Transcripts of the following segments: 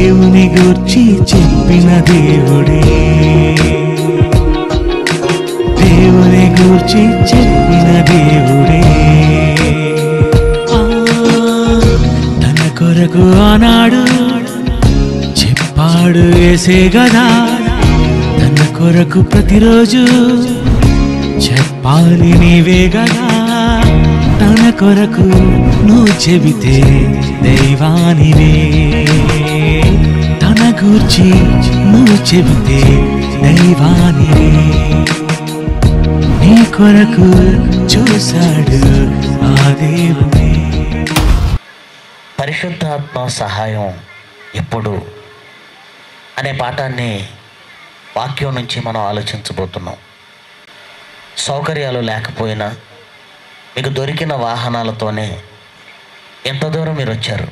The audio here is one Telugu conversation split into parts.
దేవుని గూర్చి చెప్పిన దేవుడే దేవుని గూర్చి చెప్పిన దేవుడే ఆ, తన కొరకు ఆనాడు చెప్పాడు వేసే గదా తన కొరకు ప్రతిరోజు చెప్పాలి నీవే గదా తన కొరకు నువ్వు చెబితే దైవానివే తన గూర్చి నువ్వు చెబితే దైవానివే నీ కొరకు చూశాడు ఆ దేవుడే పరిశుద్ధాత్మ సహాయం ఎప్పుడు అనే పాఠాన్ని వాక్యం నుంచి మనం ఆలోచించబోతున్నాం సౌకర్యాలు లేకపోయినా మీకు దొరికిన వాహనాలతోనే ఎంత దూరం మీరు వచ్చారు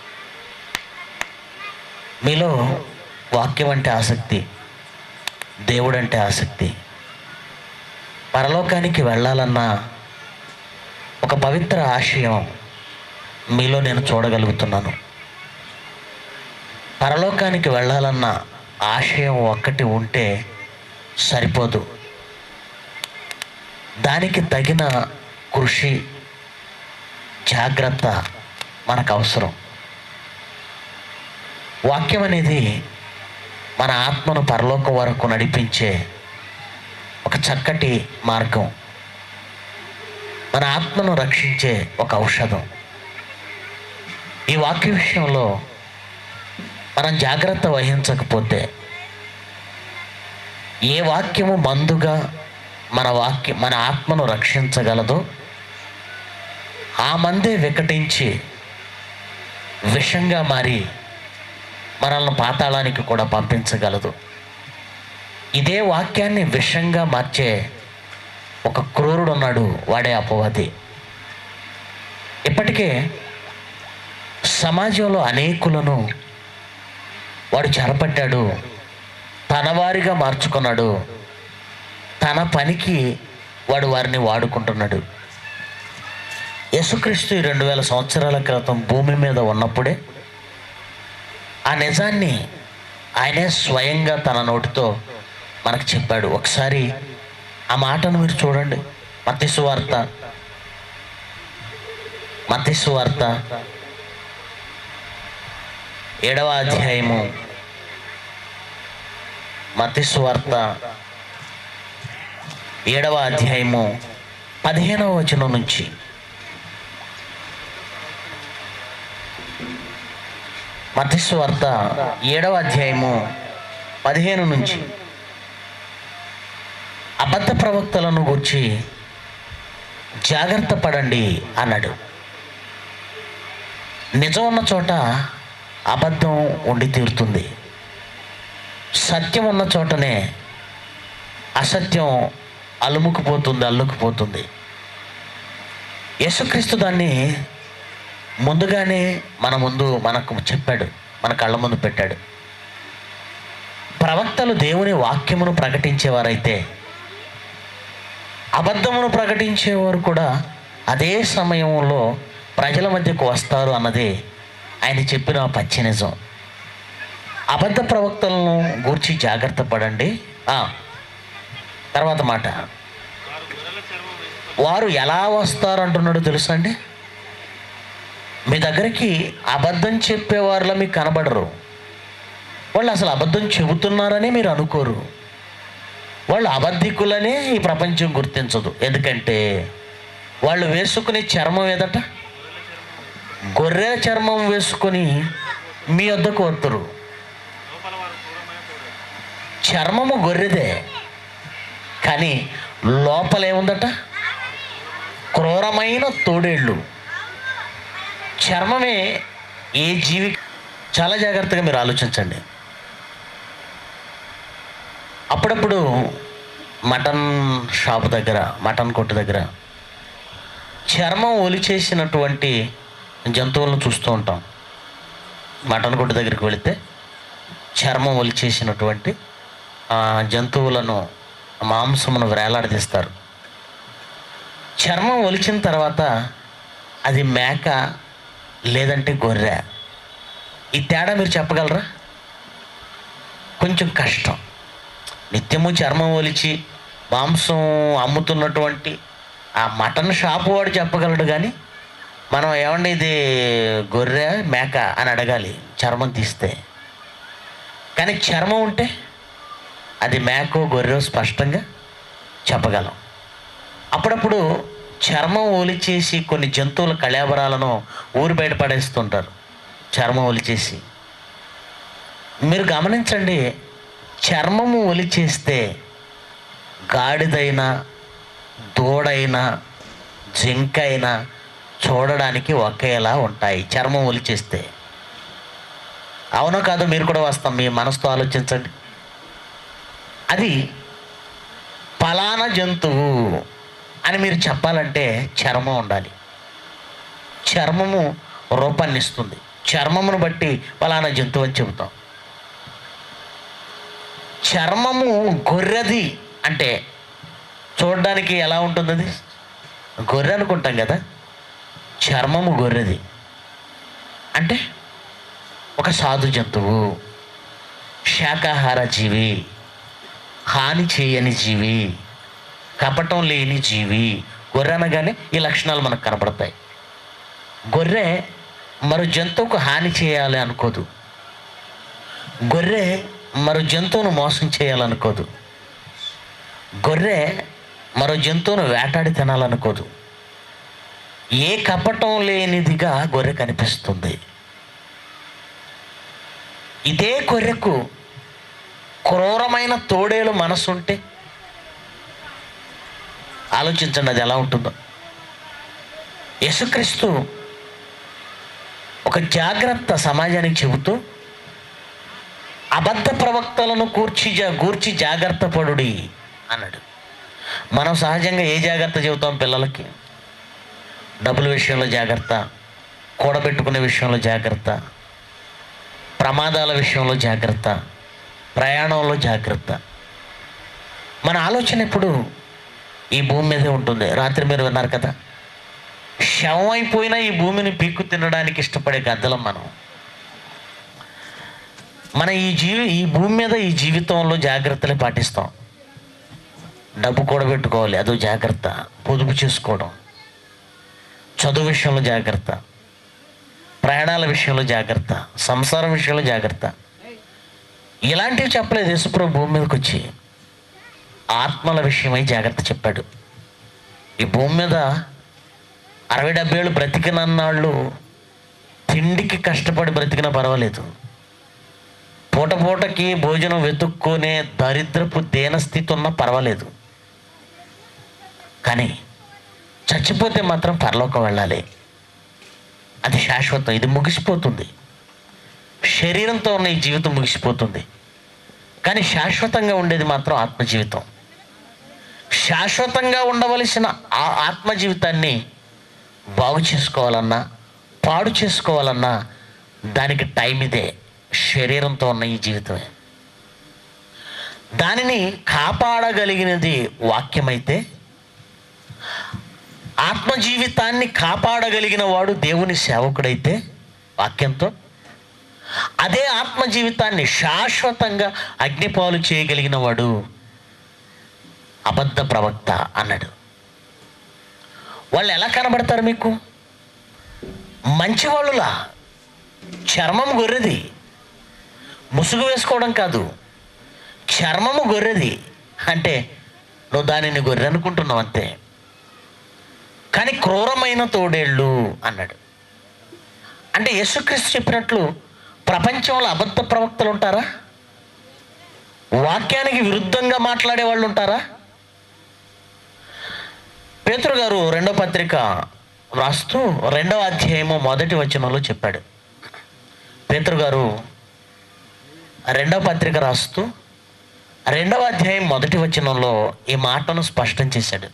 మీలో వాక్యం అంటే ఆసక్తి దేవుడంటే ఆసక్తి పరలోకానికి వెళ్ళాలన్న ఒక పవిత్ర ఆశయం మీలో నేను చూడగలుగుతున్నాను పరలోకానికి వెళ్ళాలన్న ఆశయం ఒక్కటి ఉంటే సరిపోదు దానికి తగిన కృషి జాగ్రత్త మనకు అవసరం వాక్యం అనేది మన ఆత్మను పరలోకం వరకు నడిపించే ఒక చక్కటి మార్గం మన ఆత్మను రక్షించే ఒక ఔషధం ఈ వాక్య విషయంలో మనం జాగ్రత్త వహించకపోతే ఏ వాక్యము మందుగా మన వాక్యం మన ఆత్మను రక్షించగలదో ఆ మందే వికటించి విషంగా మారి మనల్ని పాతాళానికి కూడా పంపించగలదు ఇదే వాక్యాన్ని విషంగా మార్చే ఒక క్రూరుడు ఉన్నాడు వాడే అపవాది ఇప్పటికే సమాజంలో అనేకులను వాడు చెరపట్టాడు తన వారిగా మార్చుకున్నాడు తన పనికి వాడు వారిని వాడుకుంటున్నాడు యేసుక్రీస్తు ఈ రెండు వేల సంవత్సరాల క్రితం భూమి మీద ఉన్నప్పుడే ఆ నిజాన్ని ఆయనే స్వయంగా తన నోటితో మనకు చెప్పాడు ఒకసారి ఆ మాటను మీరు చూడండి మత్తిసు వార్త మత్తిసు వార్త ఏడవ అధ్యాయము మత్తిసు వార్త ఏడవ అధ్యాయము పదిహేనవ వచనం నుంచి మత్స్సు వార్త ఏడవ అధ్యాయము పదిహేను నుంచి అబద్ధ ప్రవక్తలను గురించి జాగ్రత్త పడండి అన్నాడు నిజం ఉన్న చోట అబద్ధం ఉండి తీరుతుంది సత్యం ఉన్న చోటనే అసత్యం అలుముకుపోతుంది అల్లుకుపోతుంది యేసుక్రీస్తు దాన్ని ముందుగానే మన ముందు మనకు చెప్పాడు మన కళ్ళ ముందు పెట్టాడు ప్రవక్తలు దేవుని వాక్యమును ప్రకటించేవారైతే అబద్ధమును ప్రకటించేవారు కూడా అదే సమయంలో ప్రజల మధ్యకు వస్తారు అన్నది ఆయన చెప్పిన పచ్చి నిజం అబద్ధ ప్రవక్తలను గూర్చి జాగ్రత్త పడండి ఆ, తర్వాత మాట వారు ఎలా వస్తారు అంటున్నాడు తెలుసా అండి మీ దగ్గరికి అబద్ధం చెప్పేవారిలో మీకు కనబడరు వాళ్ళు అసలు అబద్ధం చెబుతున్నారని మీరు అనుకోరు వాళ్ళు అబద్ధికులనే ఈ ప్రపంచం గుర్తించదు ఎందుకంటే వాళ్ళు వేసుకునే చర్మం ఏదట గొర్రె చర్మం వేసుకొని మీ వద్దకు వస్తారు చర్మము గొర్రెదే కానీ లోపల ఏముందట క్రూరమైన తోడేళ్ళు చర్మమే ఏ జీవి చాలా జాగ్రత్తగా మీరు ఆలోచించండి అప్పుడప్పుడు మటన్ షాప్ దగ్గర మటన్ కొట్టు దగ్గర చర్మం ఒలిచేసినటువంటి జంతువులను చూస్తూ ఉంటాం మటన్ కొట్టు దగ్గరికి వెళితే చర్మం ఒలిచేసినటువంటి ఆ, జంతువులను మాంసమును వేలాడదీస్తారు చర్మం ఒలిచిన తర్వాత అది మేక లేదంటే గొర్రె ఈ తేడా మీరు చెప్పగలరా కొంచెం కష్టం నిత్యము చర్మం ఒలిచి మాంసం అమ్ముతున్నటువంటి ఆ మటన్ షాపు వాడు చెప్పగలడు కానీ మనం ఏమండి ఇది గొర్రె మేక అని అడగాలి చర్మం తీస్తే కానీ చర్మం ఉంటే అది మేకో గొర్రెో స్పష్టంగా చెప్పగలం అప్పుడప్పుడు చర్మం ఒలిచేసి కొన్ని జంతువుల కళాబరాలను ఊరు బయట పడేస్తుంటారు చర్మం ఒలిచేసి మీరు గమనించండి చర్మము ఒలిచేస్తే గాడిదైనా దూడైనా జింకైనా చూడడానికి ఒకేలా ఉంటాయి చర్మం ఒలిచేస్తే అవునో కాదో మీరు కూడా వస్తాం మీ మనసుతో ఆలోచించండి అది ఫలానా జంతువు అని మీరు చెప్పాలంటే చర్మం ఉండాలి చర్మము రూపాన్ని ఇస్తుంది చర్మమును బట్టి ఫలానా జంతువు అని చెబుతాం చర్మము గొర్రెది అంటే చూడడానికి ఎలా ఉంటుంది అది గొర్రె అనుకుంటాం కదా చర్మము గొర్రెది అంటే ఒక సాధు జంతువు శాకాహార జీవి హాని చేయని జీవి కపటం లేని జీవి గొర్రె అనగానే ఈ లక్షణాలు మనకు కనపడతాయి గొర్రె మరో జంతువుకు హాని చేయాలి అనుకోదు గొర్రె మరో జంతువును మోసం చేయాలనుకోదు గొర్రె మరో జంతువును వేటాడి తినాలనుకోదు ఏ కపటం లేనిదిగా గొర్రె కనిపిస్తుంది ఇదే గొర్రెకు క్రూరమైన తోడేలు మనసుంటే ఆలోచించండి అది ఎలా ఉంటుందో యేసుక్రీస్తు ఒక జాగ్రత్త సమాజానికి చెబుతూ అబద్ధ ప్రవక్తలను కూర్చి జా గూర్చి జాగ్రత్త పడుడి అన్నాడు మనం సహజంగా ఏ జాగ్రత్త చెబుతాం పిల్లలకి డబ్బుల విషయంలో జాగ్రత్త కూడబెట్టుకునే విషయంలో జాగ్రత్త ప్రమాదాల విషయంలో జాగ్రత్త ప్రయాణంలో జాగ్రత్త మన ఆలోచన ఎప్పుడు ఈ భూమి మీదే ఉంటుంది రాత్రి మీరు విన్నారు కదా శవం అయిపోయినా ఈ భూమిని పీక్కు తినడానికి ఇష్టపడే గద్దలం మనం మన ఈ జీవి ఈ భూమి మీద ఈ జీవితంలో జాగ్రత్తలు పాటిస్తాం డబ్బు కూడబెట్టుకోవాలి అదో జాగ్రత్త పొదుపు చేసుకోవడం చదువు విషయంలో జాగ్రత్త ప్రయాణాల విషయంలో జాగ్రత్త సంసారం విషయంలో జాగ్రత్త ఇలాంటివి చెప్పలేదు యేసుప్రభు భూమి మీదకి వచ్చి ఆత్మల విషయమై జాగ్రత్త చెప్పాడు ఈ భూమి మీద అరవై డెబ్బై ఏళ్ళు బ్రతికినన్నాళ్ళు తిండికి కష్టపడి బ్రతికినా పర్వాలేదు పూట పూటకి భోజనం వెతుక్కునే దరిద్రపు దేనస్థితి ఉన్నా పర్వాలేదు కానీ చచ్చిపోతే మాత్రం పరలోకం వెళ్ళాలి అది శాశ్వతం ఇది ముగిసిపోతుంది శరీరంతో ఉన్న ఈ జీవితం ముగిసిపోతుంది కానీ శాశ్వతంగా ఉండేది మాత్రం ఆత్మ జీవితం శాశ్వతంగా ఉండవలసిన ఆ ఆత్మ జీవితాన్ని బాగు చేసుకోవాలన్నా పాడు చేసుకోవాలన్నా దానికి టైం ఇదే శరీరంతో ఉన్న ఈ జీవితమే దానిని కాపాడగలిగినది వాక్యమైతే ఆత్మ జీవితాన్ని కాపాడగలిగిన వాడు దేవుని సేవకుడైతే వాక్యంతో అదే ఆత్మ జీవితాన్ని శాశ్వతంగా అగ్నిపాలు చేయగలిగిన వాడు అబద్ధ ప్రవక్త అన్నాడు వాళ్ళు ఎలా కనబడతారు మీకు మంచివాళ్ళులా చర్మం గొర్రెది ముసుగు వేసుకోవడం కాదు చర్మము గొర్రెది అంటే నువ్వు దానిని గొర్రె అనుకుంటున్నావు అంతే కానీ క్రూరమైన తోడేళ్ళు అన్నాడు అంటే యేసుక్రీస్తు చెప్పినట్లు ప్రపంచంలో అబద్ధ ప్రవక్తలు ఉంటారా వాక్యానికి విరుద్ధంగా మాట్లాడే వాళ్ళు ఉంటారా పేతురు గారు రెండో పత్రిక రాస్తూ రెండవ అధ్యాయము మొదటి వచనంలో చెప్పాడు పేతురు గారు రెండవ పత్రిక రాస్తూ రెండవ అధ్యాయం మొదటి వచనంలో ఈ మాటను స్పష్టం చేశాడు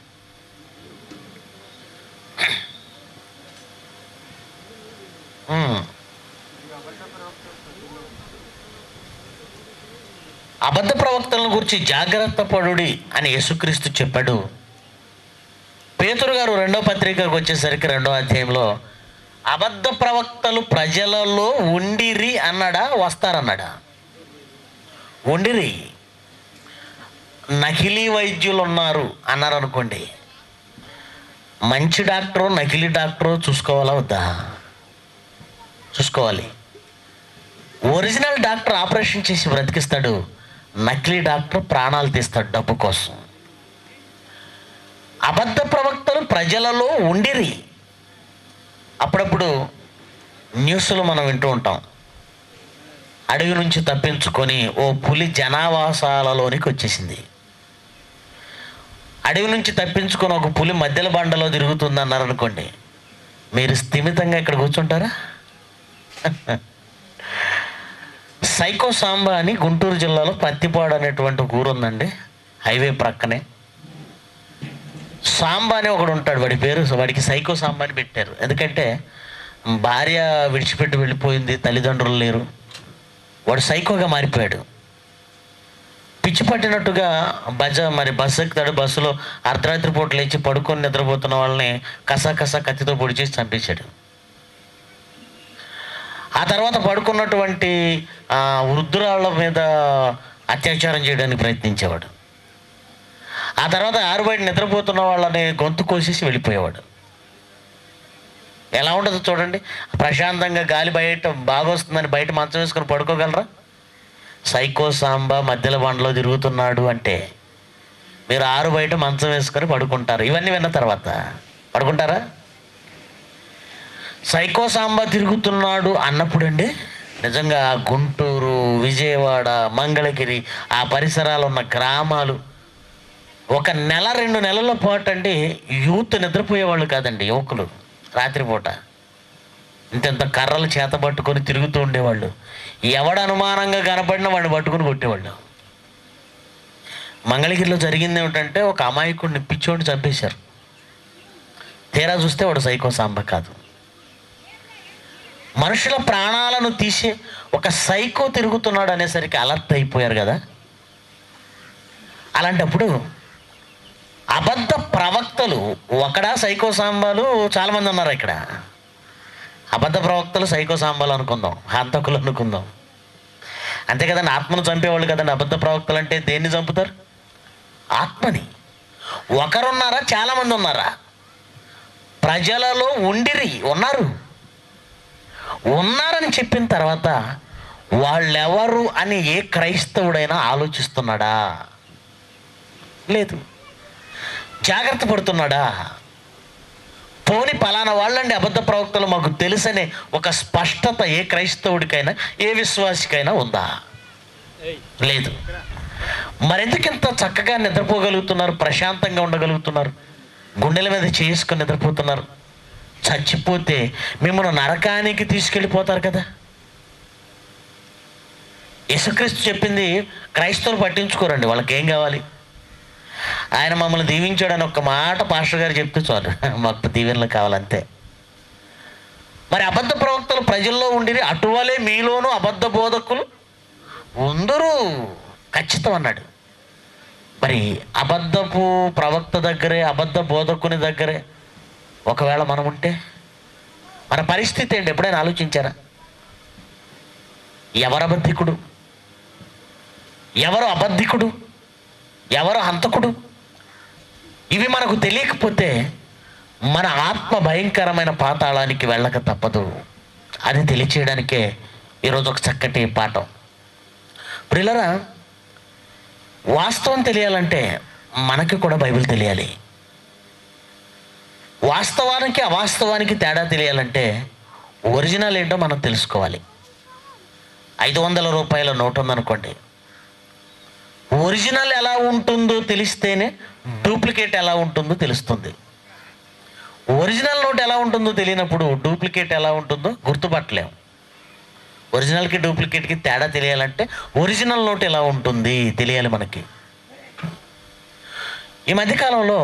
ఉమ్. అబద్ధ ప్రవక్తలను గురించి జాగ్రత్త పడుడి అని యేసుక్రీస్తు చెప్పాడు పేతురు గారు రెండో పత్రికకు వచ్చేసరికి రెండో అధ్యాయంలో అబద్ధ ప్రవక్తలు ప్రజలలో ఉండిరి అన్నాడా వస్తారన్నాడా ఉండిరి నకిలీ వైద్యులు ఉన్నారు అన్నారు అనుకోండి మంచి డాక్టరు నకిలీ డాక్టరు చూసుకోవాలా వద్దా చూసుకోవాలి ఒరిజినల్ డాక్టర్ ఆపరేషన్ చేసి బ్రతికిస్తాడు నకిలీ డాక్టర్ ప్రాణాలు తీస్తాడు డబ్బు కోసం అబద్ధ ప్రవక్తలు ప్రజలలో ఉండిరి అప్పుడప్పుడు న్యూస్లో మనం వింటూ ఉంటాం అడవి నుంచి తప్పించుకొని ఓ పులి జనావాసాలలోనికి వచ్చేసింది అడవి నుంచి తప్పించుకొని ఒక పులి మధ్యల బండలో తిరుగుతుంది అన్నారు అనుకోండి మీరు స్థిమితంగా ఇక్కడ కూర్చుంటారా సైకో సాంబా అని గుంటూరు జిల్లాలో పత్తిపాడు అనేటువంటి ఒక ఊరు ఉందండి హైవే ప్రక్కనే సాంబా అని ఒకడు ఉంటాడు వాడి పేరు వాడికి సైకో సాంబా అని పెట్టారు ఎందుకంటే భార్య విడిచిపెట్టి వెళ్ళిపోయింది తల్లిదండ్రులు లేరు వాడు సైకోగా మారిపోయాడు పిచ్చి పట్టినట్టుగా బజ మరి బస్సు ఎక్కుతాడు బస్సులో అర్ధరాత్రి పూట లేచి పడుకొని నిద్రపోతున్న వాళ్ళని కసా కసా కత్తితో పొడి చేసి చంపేశాడు ఆ తర్వాత పడుకున్నటువంటి ఆ, వృద్ధురాళ్ళ మీద అత్యాచారం చేయడానికి ప్రయత్నించేవాడు ఆ తర్వాత ఆరుబయట నిద్రపోతున్న వాళ్ళని గొంతు కోసేసి వెళ్ళిపోయేవాడు ఎలా ఉంటుందో చూడండి ప్రశాంతంగా గాలి బయట బాగా వస్తుందని బయట మంచం వేసుకొని పడుకోగలరా సైకో సాంబా మధ్యలో బండలో తిరుగుతున్నాడు అంటే మీరు ఆరు బయట మంచం వేసుకొని పడుకుంటారు ఇవన్నీ విన్న తర్వాత పడుకుంటారా సైకో సాంబా తిరుగుతున్నాడు అన్నప్పుడండి నిజంగా ఆ గుంటూరు విజయవాడ మంగళగిరి ఆ పరిసరాలు ఉన్న గ్రామాలు ఒక నెల రెండు నెలల పాటు అండి యూత్ నిద్రపోయేవాళ్ళు కాదండి యువకులు రాత్రిపూట ఇంతెంత కర్రలు చేత పట్టుకొని తిరుగుతూ ఉండేవాళ్ళు ఎవడు అనుమానంగా కనపడినా వాడిని పట్టుకొని కొట్టేవాళ్ళు మంగళగిరిలో జరిగింది ఏమిటంటే ఒక అమాయకుడిని పిచ్చోడిని చంపేశారు తీరా చూస్తే వాడు సైకో సాంబ కాదు మనుషుల ప్రాణాలను తీసే ఒక సైకో తిరుగుతున్నాడు అనేసరికి అలర్ట్ అయిపోయారు కదా అలాంటప్పుడు అబద్ధ ప్రవక్తలు ఒకడా సైకో సాంబాలు చాలామంది ఉన్నారు ఇక్కడ అబద్ధ ప్రవక్తలు సైకో సాంబాలు అనుకుందాం హంతకులు అనుకుందాం అంతే కదండి ఆత్మను చంపేవాళ్ళు కదండి అబద్ధ ప్రవక్తలు అంటే దేన్ని చంపుతారు ఆత్మని ఒకరున్నారా చాలామంది ఉన్నారా ప్రజలలో ఉండిరి ఉన్నారు ఉన్నారని చెప్పిన తర్వాత వాళ్ళెవరు అని ఏ క్రైస్తవుడైనా ఆలోచిస్తున్నాడా లేదు జాగ్రత్త పడుతున్నాడా పోని పలానా వాళ్ళండి అబద్ధ ప్రవక్తలు మాకు తెలుసనే ఒక స్పష్టత ఏ క్రైస్తవుడికైనా ఏ విశ్వాసికైనా ఉందా లేదు మరెందుకు ఇంత చక్కగా నిద్రపోగలుగుతున్నారు ప్రశాంతంగా ఉండగలుగుతున్నారు గుండెల మీద చేసుకొని నిద్రపోతున్నారు చచ్చిపోతే మిమ్మల్ని నరకానికి తీసుకెళ్ళిపోతారు కదా యేసుక్రీస్తు చెప్పింది క్రైస్తవులు పట్టించుకోరండి వాళ్ళకి ఏం కావాలి ఆయన మమ్మల్ని దీవించాడని ఒక మాట పాస్టర్ గారు చెప్తే చాలు మాకు దీవెనలు కావాలంతే మరి అబద్ధ ప్రవక్తలు ప్రజల్లో ఉండి అటువలే మీలోనూ అబద్ధ బోధకులు ఉందరు ఖచ్చితం అన్నాడు మరి అబద్ధపు ప్రవక్త దగ్గరే అబద్ధ బోధకుని దగ్గరే ఒకవేళ మనం ఉంటే మన పరిస్థితి ఏంటి ఎప్పుడైనా ఆలోచించారా ఎవరు అబద్ధికుడు ఎవరు అబద్ధికుడు ఎవరు హంతకుడు ఇవి మనకు తెలియకపోతే మన ఆత్మ భయంకరమైన పాతాళానికి వెళ్ళక తప్పదు అది తెలియచేయడానికే ఈరోజు ఒక చక్కటి పాఠం ప్రిలరా వాస్తవం తెలియాలంటే మనకి కూడా బైబిల్ తెలియాలి వాస్తవానికి అవాస్తవానికి తేడా తెలియాలంటే ఒరిజినల్ ఏంటో మనం తెలుసుకోవాలి ఐదు వందల రూపాయల నోట్ ఉందనుకోండి ఒరిజినల్ ఎలా ఉంటుందో తెలిస్తేనే డూప్లికేట్ ఎలా ఉంటుందో తెలుస్తుంది ఒరిజినల్ నోట్ ఎలా ఉంటుందో తెలియనప్పుడు డూప్లికేట్ ఎలా ఉంటుందో గుర్తుపట్టలేం ఒరిజినల్కి డూప్లికేట్కి తేడా తెలియాలంటే ఒరిజినల్ నోట్ ఎలా ఉంటుంది తెలియాలి మనకి ఈ మధ్యకాలంలో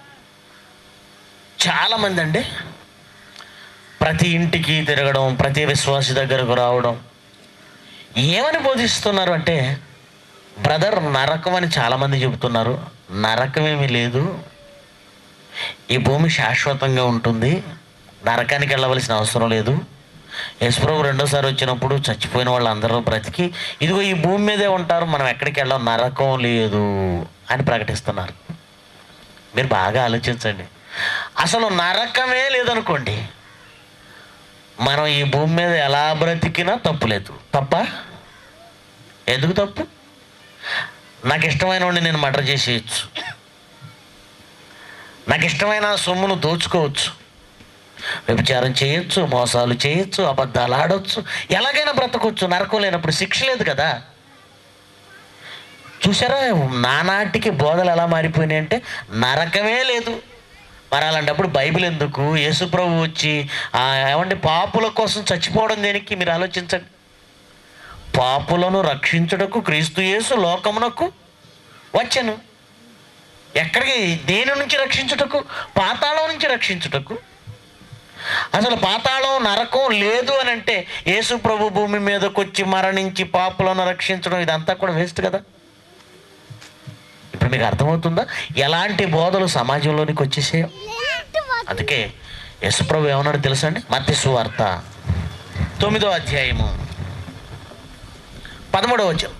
చాలామంది అండి ప్రతి ఇంటికి తిరగడం ప్రతి విశ్వాసి దగ్గరకు రావడం ఏమని బోధిస్తున్నారు అంటే బ్రదర్ నరకం అని చాలామంది చెబుతున్నారు నరకమేమీ లేదు ఈ భూమి శాశ్వతంగా ఉంటుంది నరకానికి వెళ్ళవలసిన అవసరం లేదు యశ్వరావు రెండోసారి వచ్చినప్పుడు చచ్చిపోయిన వాళ్ళందరూ బ్రతికి ఇదిగో ఈ భూమి మీదే ఉంటారు మనం ఎక్కడికి వెళ్ళాం నరకం లేదు అని ప్రకటిస్తున్నారు మీరు బాగా ఆలోచించండి అసలు నరకమే లేదనుకోండి మనం ఈ భూమి మీద ఎలా బ్రతికినా తప్పు లేదు తప్ప ఎందుకు తప్పు నాకు ఇష్టమైన వాడిని నేను మర్డర్ చేసేయచ్చు నాకు ఇష్టమైన సొమ్మును దోచుకోవచ్చు వ్యభిచారం చేయొచ్చు మోసాలు చేయొచ్చు అబద్ధాలు ఆడొచ్చు ఎలాగైనా బ్రతకొచ్చు నరకం లేనప్పుడు శిక్ష లేదు కదా చూసారా నానాటికి బోధలు ఎలా మారిపోయినాయి అంటే నరకమే లేదు మరి అలాంటప్పుడు బైబిల్ ఎందుకు యేసుప్రభు వచ్చి ఆ, ఏమండి పాపుల కోసం చచ్చిపోవడం దేనికి మీరు ఆలోచించండి పాపులను రక్షించుటకు క్రీస్తు యేసు లోకమునకు వచ్చాను ఎక్కడికి దేని నుంచి రక్షించుటకు పాతాళం నుంచి రక్షించుటకు అసలు పాతాళం నరకం లేదు అని అంటే యేసు ప్రభు భూమి మీదకి వచ్చి మరణించి పాపులను రక్షించడం ఇదంతా కూడా వేస్ట్ కదా ఇప్పుడు మీకు అర్థమవుతుందా ఎలాంటి బోధలు సమాజంలోనికి వచ్చేసాయో అందుకే యశుప్రభు ఏమన్నాడు తెలుసా అండి మత్తి సువార్త తొమ్మిదో అధ్యాయము పదమూడవ వచనం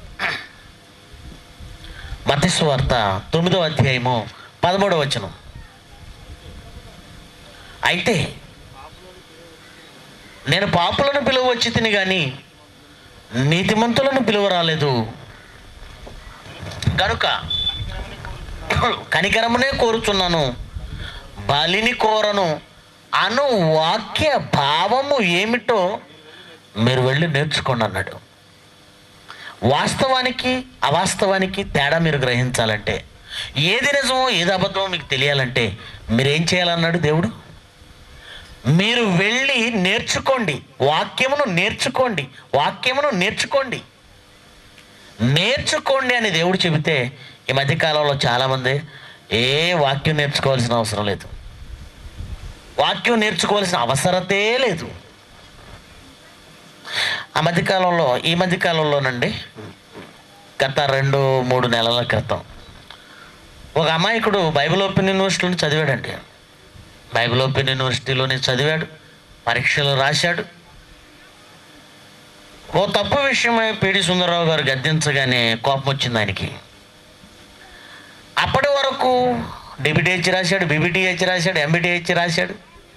మత్తి సువార్త తొమ్మిదో అధ్యాయము పదమూడవ వచనం అయితే నేను పాపులను పిలువ వచ్చి తిని కానీ నీతిమంతులను పిలువ రాలేదు కనుక కనికరమునే కోరుచున్నాను బలిని కోరను అను వాక్య భావము ఏమిటో మీరు వెళ్ళి నేర్చుకోండి అన్నాడు వాస్తవానికి అవాస్తవానికి తేడా మీరు గ్రహించాలంటే ఏది నిజమో ఏది అబద్ధమో మీకు తెలియాలంటే మీరేం చేయాలన్నాడు దేవుడు మీరు వెళ్ళి నేర్చుకోండి వాక్యమును నేర్చుకోండి వాక్యమును నేర్చుకోండి నేర్చుకోండి అని దేవుడు చెబితే ఈ మధ్యకాలంలో చాలామంది ఏ వాక్యం నేర్చుకోవాల్సిన అవసరం లేదు వాక్యం నేర్చుకోవాల్సిన అవసరతే లేదు ఆ మధ్యకాలంలో ఈ మధ్యకాలంలోనండి గత రెండు మూడు నెలల క్రితం ఒక అమాయకుడు బైబిల్ ఓపెన్ యూనివర్సిటీలో చదివాడండి బైబిల్ ఓపెన్ యూనివర్సిటీలోనే చదివాడు పరీక్షలు రాశాడు ఓ తప్పు విషయమై పిడి సుందరరావు గారు గద్దించగానే కోపం వచ్చింది ఆయనకి అప్పటి వరకు డిబిటిహెచ్ రాశాడు బీబీటీహెచ్ రాశాడు ఎంబీటీహెచ్ రాశాడు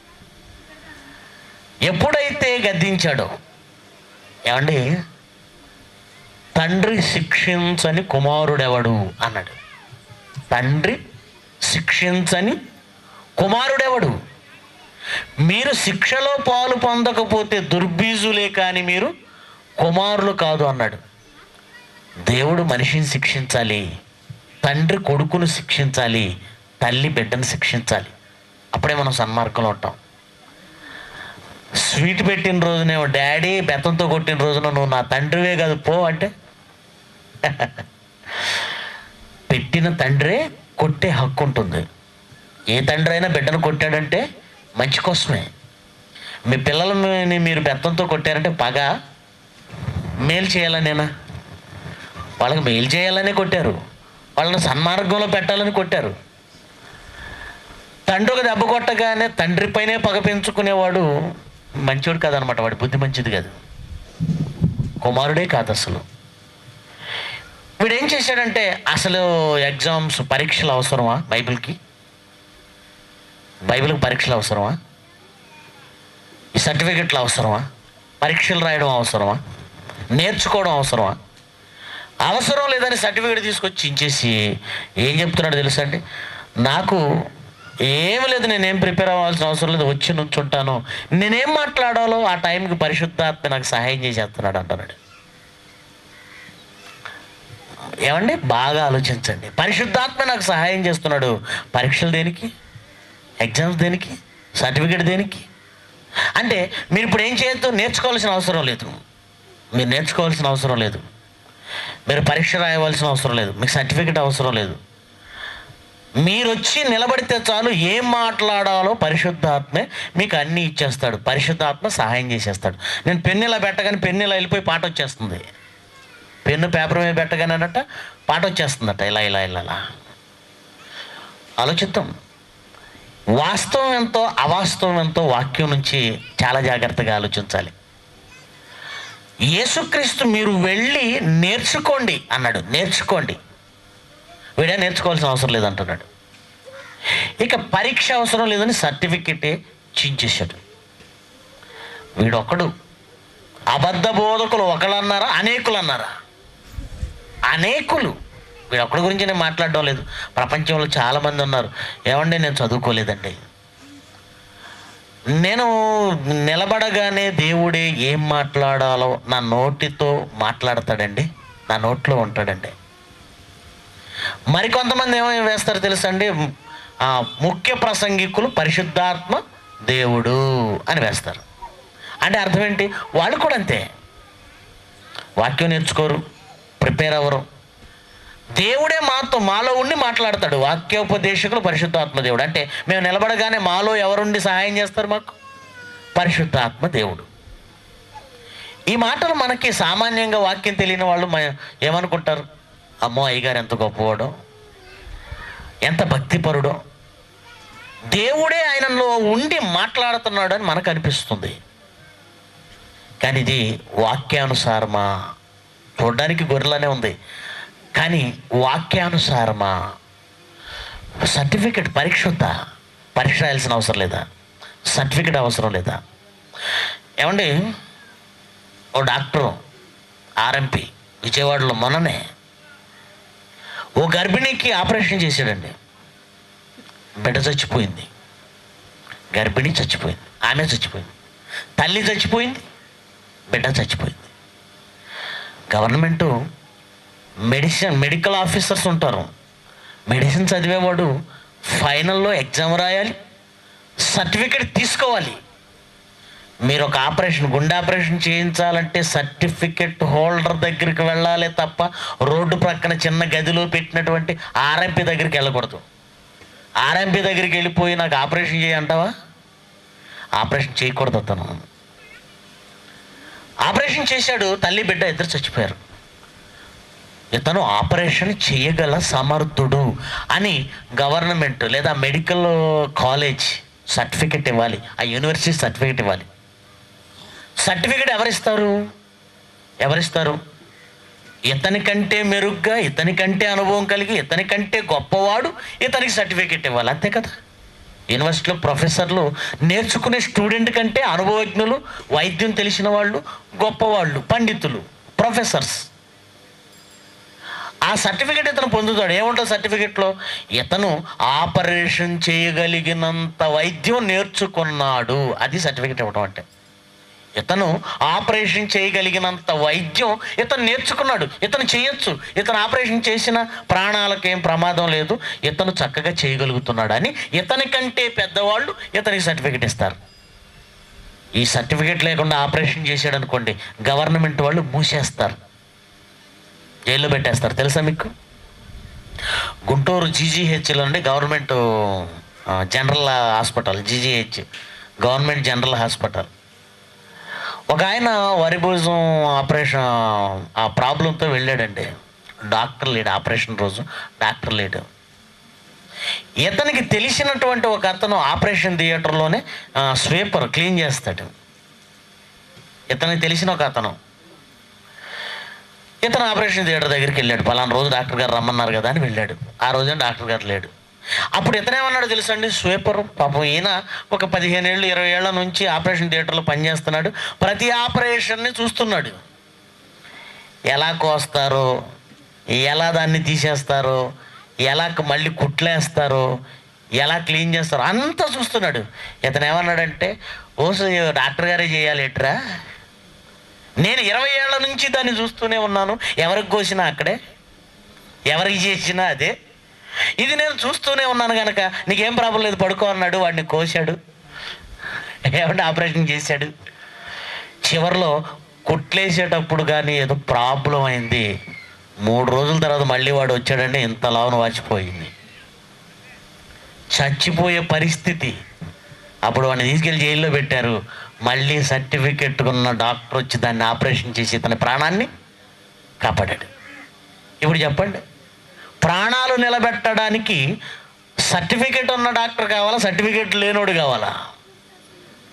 ఎప్పుడైతే గద్దించాడో ఏమండి తండ్రి శిక్షించని కుమారుడెవడు అన్నాడు తండ్రి శిక్షించని కుమారుడెవడు మీరు శిక్షలో పాలు పొందకపోతే దుర్బీజులే కానీ మీరు కుమారులు కాదు అన్నాడు దేవుడు మనిషిని శిక్షించాలి తండ్రి కొడుకును శిక్షించాలి తల్లి బిడ్డను శిక్షించాలి అప్పుడే మనం సన్మార్గంలో ఉంటాం స్వీట్ పెట్టిన రోజునేమో డాడీ బెత్తంతో కొట్టిన రోజున నువ్వు నా తండ్రివే కాదు పో అంటే పెట్టిన తండ్రే కొట్టే హక్కు ఉంటుంది ఏ తండ్రి అయినా బిడ్డను కొట్టాడంటే మంచి కోసమే మీ పిల్లలని మీరు బెత్తంతో కొట్టారంటే పగ మేలు చేయాలనేనా వాళ్ళకి మేలు చేయాలనే కొట్టారు వాళ్ళని సన్మార్గంలో పెట్టాలని కొట్టారు తండ్రి ఒక దెబ్బ కొట్టగానే తండ్రి పైనే పగ పెంచుకునేవాడు మంచివాడు కాదనమాట వాడి బుద్ధి మంచిది కాదు కుమారుడే కాదు అసలు వీడు ఏం చేశాడంటే అసలు ఎగ్జామ్స్ పరీక్షలు అవసరమా బైబిల్కి బైబిల్కి పరీక్షలు అవసరమా ఈ సర్టిఫికెట్లు అవసరమా పరీక్షలు రాయడం అవసరమా నేర్చుకోవడం అవసరమా అవసరం లేదని సర్టిఫికేట్ తీసుకొచ్చి ఇచ్చేసి ఏం చెప్తున్నాడు తెలుసా అండి నాకు ఏమి లేదు నేనేం ప్రిపేర్ అవ్వాల్సిన అవసరం లేదు వచ్చి నుంచుంటాను నేనేం మాట్లాడాలో ఆ టైంకి పరిశుద్ధాత్మ నాకు సహాయం చేసేస్తున్నాడు అంటున్నాడు ఏమండి బాగా ఆలోచించండి పరిశుద్ధాత్మ నాకు సహాయం చేస్తున్నాడు పరీక్షలు దేనికి ఎగ్జామ్స్ దేనికి సర్టిఫికేట్ దేనికి అంటే మీరు ఇప్పుడు ఏం చేయొద్దు నేర్చుకోవాల్సిన అవసరం లేదు మీరు నేర్చుకోవాల్సిన అవసరం లేదు మీరు పరీక్ష రాయవలసిన అవసరం లేదు మీకు సర్టిఫికేట్ అవసరం లేదు మీరు వచ్చి నిలబడితే చాలు ఏం మాట్లాడాలో పరిశుద్ధాత్మే మీకు అన్నీ ఇచ్చేస్తాడు పరిశుద్ధాత్మ సహాయం చేసేస్తాడు నేను పెన్ను ఇలా పెట్టగానే పెన్ను ఇలా వెళ్ళిపోయి పాట వచ్చేస్తుంది పెన్ను పేపర్ మీద పెట్టగానే అన్నట్ట పాట వచ్చేస్తుందట ఇలా ఇలా ఇలా ఇలా ఆలోచిద్దాం వాస్తవం ఎంతో అవాస్తవం ఎంతో వాక్యం నుంచి చాలా జాగ్రత్తగా ఆలోచించాలి యేసుక్రీస్తు మీరు వెళ్ళి నేర్చుకోండి అన్నాడు నేర్చుకోండి వీడే నేర్చుకోవాల్సిన అవసరం లేదంటున్నాడు ఇక పరీక్ష అవసరం లేదని సర్టిఫికెటే చించేశాడు వీడొక్కడు అబద్ధ బోధకులు ఒకళ్ళు అన్నారా అనేకులు అన్నారా అనేకులు వీడొక్కడి గురించి నేను మాట్లాడడం లేదు ప్రపంచంలో చాలామంది ఉన్నారు ఏమండి నేను చదువుకోలేదండి నేను నిలబడగానే దేవుడే ఏం మాట్లాడాలో నా నోటితో మాట్లాడతాడండి నా నోట్లో ఉంటాడండి మరికొంతమంది ఏమో వేస్తారు తెలుసా అండి ఆ, ముఖ్య ప్రసంగికులు పరిశుద్ధాత్మ దేవుడు అని వేస్తారు అంటే అర్థం ఏంటి వాళ్ళు కూడా అంతే వాక్యం నేర్చుకోరు ప్రిపేర్ అవ్వరు దేవుడే మాతో మాలో ఉండి మాట్లాడతాడు వాక్యోపదేశకులు పరిశుద్ధాత్మ దేవుడు అంటే మేము నిలబడగానే మాలో ఎవరుండి సహాయం చేస్తారు మాకు పరిశుద్ధాత్మ దేవుడు ఈ మాటలు మనకి సామాన్యంగా వాక్యం తెలియని వాళ్ళు మ- ఏమనుకుంటారు అమ్మో అయ్యగారు ఎంత గొప్పవాడో ఎంత భక్తిపరుడో దేవుడే ఆయనలో ఉండి మాట్లాడుతున్నాడు అని మనకు అనిపిస్తుంది కానీ ఇది వాక్యానుసారమా చూడడానికి గొర్రెలానే ఉంది కానీ వాక్యానుసారమా సర్టిఫికెట్ పరీక్ష ఉందా పరీక్ష రాయాల్సిన అవసరం లేదా సర్టిఫికెట్ అవసరం లేదా ఏమండి ఓ డాక్టరు ఆర్ఎంపి విజయవాడలో మొన్ననే ఓ గర్భిణికి ఆపరేషన్ చేశాడండి బిడ్డ చచ్చిపోయింది గర్భిణి చచ్చిపోయింది ఆమె చచ్చిపోయింది తల్లి చచ్చిపోయింది బిడ్డ చచ్చిపోయింది గవర్నమెంటు మెడిసిన్ మెడికల్ ఆఫీసర్స్ ఉంటారు మెడిసిన్ చదివేవాడు ఫైనల్లో ఎగ్జామ్ రాయాలి సర్టిఫికెట్ తీసుకోవాలి మీరు ఒక ఆపరేషన్ గుండె ఆపరేషన్ చేయించాలంటే సర్టిఫికెట్ హోల్డర్ దగ్గరికి వెళ్ళాలి తప్ప రోడ్డు ప్రక్కన చిన్న గదిలో పెట్టినటువంటి ఆర్ఎంపీ దగ్గరికి వెళ్ళకూడదు ఆర్ఎంపీ దగ్గరికి వెళ్ళిపోయి నాకు ఆపరేషన్ చేయంటావా ఆపరేషన్ చేయకూడదు అతను ఆపరేషన్ చేశాడు తల్లి బిడ్డ ఇద్దరు చచ్చిపోయారు ఇతను ఆపరేషన్ చేయగల సమర్థుడు అని గవర్నమెంట్ లేదా మెడికల్ కాలేజ్ సర్టిఫికెట్ ఇవ్వాలి ఆ యూనివర్సిటీ సర్టిఫికెట్ ఇవ్వాలి సర్టిఫికెట్ ఎవరిస్తారు ఎవరిస్తారు ఇతని కంటే మెరుగ్గా ఇతని కంటే అనుభవం కలిగి ఇతని కంటే గొప్పవాడు ఇతనికి సర్టిఫికెట్ ఇవ్వాలి అంతే కదా యూనివర్సిటీలో ప్రొఫెసర్లు నేర్చుకునే స్టూడెంట్ కంటే అనుభవజ్ఞులు వైద్యం తెలిసిన వాళ్ళు గొప్పవాళ్ళు పండితులు ప్రొఫెసర్స్ ఆ సర్టిఫికెట్ ఇతను పొందుతాడు ఏముంటుంది సర్టిఫికెట్లో ఇతను ఆపరేషన్ చేయగలిగినంత వైద్యం నేర్చుకున్నాడు అది సర్టిఫికెట్ ఇవ్వడం అంటే ఇతను ఆపరేషన్ చేయగలిగినంత వైద్యం ఇతను నేర్చుకున్నాడు ఇతను చేయొచ్చు ఇతను ఆపరేషన్ చేసిన ప్రాణాలకు ఏం ప్రమాదం లేదు ఇతను చక్కగా చేయగలుగుతున్నాడు అని ఇతని కంటే పెద్దవాళ్ళు ఇతనికి సర్టిఫికెట్ ఇస్తారు ఈ సర్టిఫికెట్ లేకుండా ఆపరేషన్ చేశాడు అనుకోండి గవర్నమెంట్ వాళ్ళు మూసేస్తారు జైల్లో పెట్టేస్తారు తెలుసా మీకు గుంటూరు జీజీహెచ్లో నుండి గవర్నమెంట్ ఆ, general hospital GGH government general hospital ఒక ఆయన వరి భోజనం ఆపరేషన్ ఆ ప్రాబ్లంతో వెళ్ళాడండి డాక్టర్ లేడు ఆపరేషన్ రోజు డాక్టర్ లేడు ఇతనికి తెలిసినటువంటి ఒక అతను ఆపరేషన్ థియేటర్లోనే స్వీపర్ క్లీన్ చేస్తాడు ఇతనికి తెలిసిన ఒక అతను ఇతను ఆపరేషన్ థియేటర్ దగ్గరికి వెళ్ళాడు పలానా రోజు డాక్టర్ గారు రమ్మన్నారు కదా అని వెళ్ళాడు ఆ రోజున డాక్టర్ గారు లేడు అప్పుడు ఇతను ఏమన్నాడు తెలుసండి స్వీపర్ పాపం ఈయన ఒక పదిహేను ఏళ్ళు ఇరవై ఏళ్ళ నుంచి ఆపరేషన్ థియేటర్లో పనిచేస్తున్నాడు ప్రతి ఆపరేషన్ని చూస్తున్నాడు ఎలా కోస్తారో ఎలా దాన్ని తీసేస్తారో ఎలా మళ్ళీ కుట్లేస్తారో ఎలా క్లీన్ చేస్తారో అంతా చూస్తున్నాడు ఇతను ఏమన్నాడంటే ఓ డాక్టర్ గారే చేయాలి ఎట్రా నేను ఇరవై ఏళ్ల నుంచి దాన్ని చూస్తూనే ఉన్నాను ఎవరికి కోసినా అక్కడే ఎవరికి చేసినా అదే ఇది నేను చూస్తూనే ఉన్నాను కనుక నీకేం ప్రాబ్లం లేదు పడుకో అన్నాడు వాడిని కోశాడు ఏమంటే ఆపరేషన్ చేశాడు చివరిలో కుట్లేసేటప్పుడు కానీ ఏదో ప్రాబ్లం అయింది మూడు రోజుల తర్వాత మళ్ళీ వాడు వచ్చాడంటే ఇంత లావును వాచిపోయింది చచ్చిపోయే పరిస్థితి అప్పుడు వాడిని తీసుకెళ్ళి జైల్లో పెట్టారు మళ్ళీ సర్టిఫికెట్ ఉన్న డాక్టర్ వచ్చి దాన్ని ఆపరేషన్ చేసి తన ప్రాణాన్ని కాపాడాడు ఇప్పుడు చెప్పండి ప్రాణాలు నిలబెట్టడానికి సర్టిఫికెట్ ఉన్న డాక్టర్ కావాలా సర్టిఫికెట్ లేనోడు కావాలా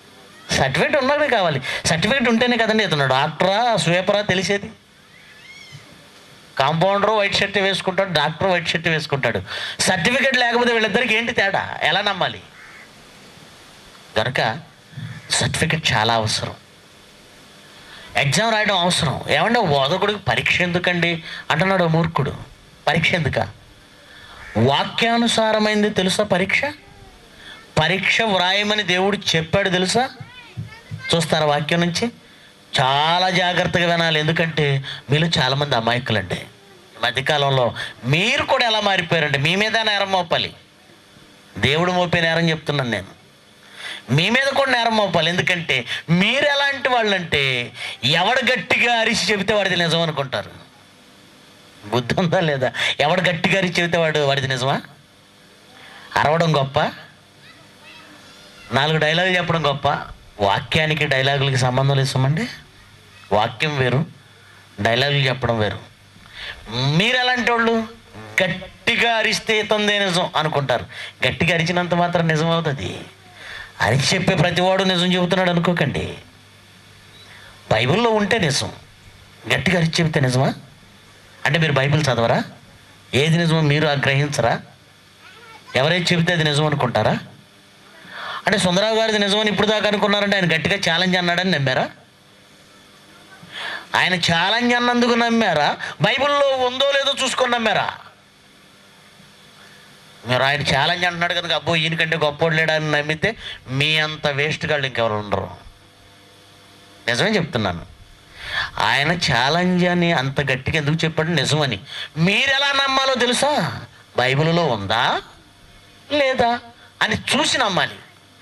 సర్టిఫికేట్ ఉన్నది కావాలి సర్టిఫికేట్ ఉంటేనే కదండి ఇతను డాక్టరా స్వీపరా తెలిసేది కాంపౌండర్ వైట్ షర్ట్ వేసుకుంటాడు డాక్టర్ వైట్ షర్ట్ వేసుకుంటాడు సర్టిఫికేట్ లేకపోతే వీళ్ళిద్దరికి ఏంటి తేడా ఎలా నమ్మాలి కనుక సర్టిఫికేట్ చాలా అవసరం ఎగ్జామ్ రాయడం అవసరం ఏమంటే బోధకుడికి పరీక్ష ఎందుకండి అంటున్నాడు ఓ మూర్ఖుడు పరీక్ష ఎందుక వాక్యానుసారమైంది తెలుసా పరీక్ష పరీక్ష వ్రాయమని దేవుడు చెప్పాడు తెలుసా చూస్తారా వాక్యం నుంచి చాలా జాగ్రత్తగా వినాలి ఎందుకంటే మీలో చాలామంది అమాయకులండి ఈ మధ్యకాలంలో మీరు కూడా ఎలా మారిపోయారంటే మీ మీద నేరం మోపాలి దేవుడు మోపే నేరం చెప్తున్నాను నేను మీ మీద కూడా నేరం మోపాలి ఎందుకంటే మీరు ఎలాంటి వాళ్ళంటే ఎవడు గట్టిగా అరిచి చెబితే వాడిది నిజం అనుకుంటారు బుద్ధి ఉందా లేదా ఎవడు గట్టిగా అరిచి చెబితే వాడు వాడిది నిజమా అరవడం గొప్ప నాలుగు డైలాగులు చెప్పడం గొప్ప వాక్యానికి డైలాగులకి సంబంధం లేసమండి వాక్యం వేరు డైలాగులు చెప్పడం వేరు మీరు ఎలాంటి వాళ్ళు గట్టిగా అరిస్తే తందే నిజం అనుకుంటారు గట్టిగా అరిచినంత మాత్రం నిజం అవుతుంది అరిచి చెప్పే ప్రతివాడు నిజం చెబుతున్నాడు అనుకోకండి బైబిల్లో ఉంటే నిజం గట్టిగా అరిచి చెబితే నిజమా అంటే మీరు బైబిల్ చదవరా ఏది నిజమో మీరు గ్రహించరా ఎవరైతే చెబితే అది నిజం అనుకుంటారా అంటే సుందరరావు గారిది నిజమని ఇప్పుడు దాకా అనుకున్నారంటే ఆయన గట్టిగా ఛాలెంజ్ అన్నాడని నమ్మారా ఆయన ఛాలెంజ్ అన్నందుకు నమ్మారా బైబిల్లో ఉందో లేదో చూసుకొని నమ్మారా మీరు ఆయన ఛాలెంజ్ అంటున్నాడు కనుక అబ్బో ఈయనకంటే గొప్పోడు లేడని నమ్మితే మీ అంత వేస్ట్ గాళ్ళు ఇంకెవరు ఉండరు నిజమే చెప్తున్నాను ఆయన ఛాలెంజ్ అని అంత గట్టిగా ఎందుకు చెప్పాడు నిజమని మీరు ఎలా నమ్మాలో తెలుసా బైబిల్లో ఉందా లేదా అని చూసి నమ్మాలి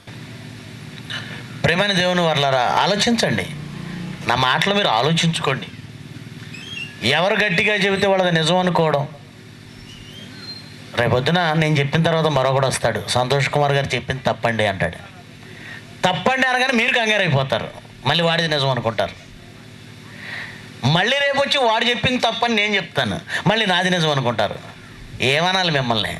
ప్రేమైన దేవుని వర్లారా ఆలోచించండి నా మాటలు మీరు ఆలోచించుకోండి ఎవరు గట్టిగా చెబితే వాళ్ళది నిజం అనుకోవడం రేపొద్దున నేను చెప్పిన తర్వాత మరొకడు వస్తాడు సంతోష్ కుమార్ గారు చెప్పింది తప్పండి అంటాడు తప్పండి అనగానే మీరు కంగారు అయిపోతారు మళ్ళీ వాడిది నిజం అనుకుంటారు మళ్ళీ రేపు వచ్చి వాడు చెప్పింది తప్పని నేను చెప్తాను మళ్ళీ నాది నిజం అనుకుంటారు ఏమనాలి మిమ్మల్ని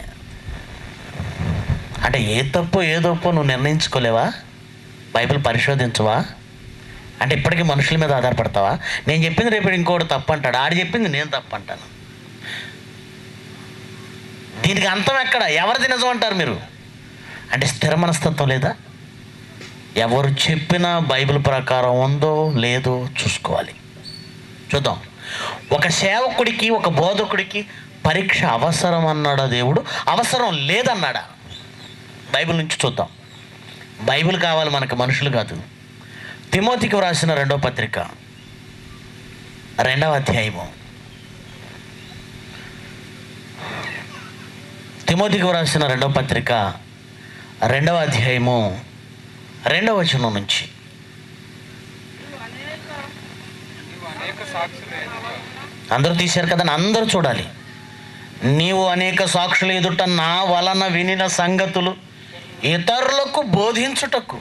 అంటే ఏ తప్పు ఏ తప్పు నువ్వు నిర్ణయించుకోలేవా బైబిల్ పరిశోధించవా అంటే ఇప్పటికీ మనుషుల మీద ఆధారపడతావా నేను చెప్పింది రేపు ఇంకోటి తప్పు అంటాడు ఆడు చెప్పింది నేను తప్పు అంటాను దీనికి అంతం ఎక్కడ ఎవరిది నిజం అంటారు మీరు అంటే స్థిర మనస్తత్వం లేదా ఎవరు చెప్పినా బైబిల్ ప్రకారం ఉందో లేదో చూసుకోవాలి చూద్దాం ఒక సేవకుడికి ఒక బోధకుడికి పరీక్ష అవసరం అన్నాడా దేవుడు అవసరం లేదన్నాడా బైబిల్ నుంచి చూద్దాం బైబిల్ కావాలి మనకు మనుషులు కాదు తిమోతికి వ్రాసిన రెండవ పత్రిక రెండవ అధ్యాయము తిమోతికి వ్రాసిన రెండవ పత్రిక రెండవ అధ్యాయము రెండవ వచనం నుంచి అందరూ తీశారు కదా అందరూ చూడాలి నీవు అనేక సాక్షుల ఎదుట నా వలన వినిన సంగతులు ఇతరులకు బోధించుటకు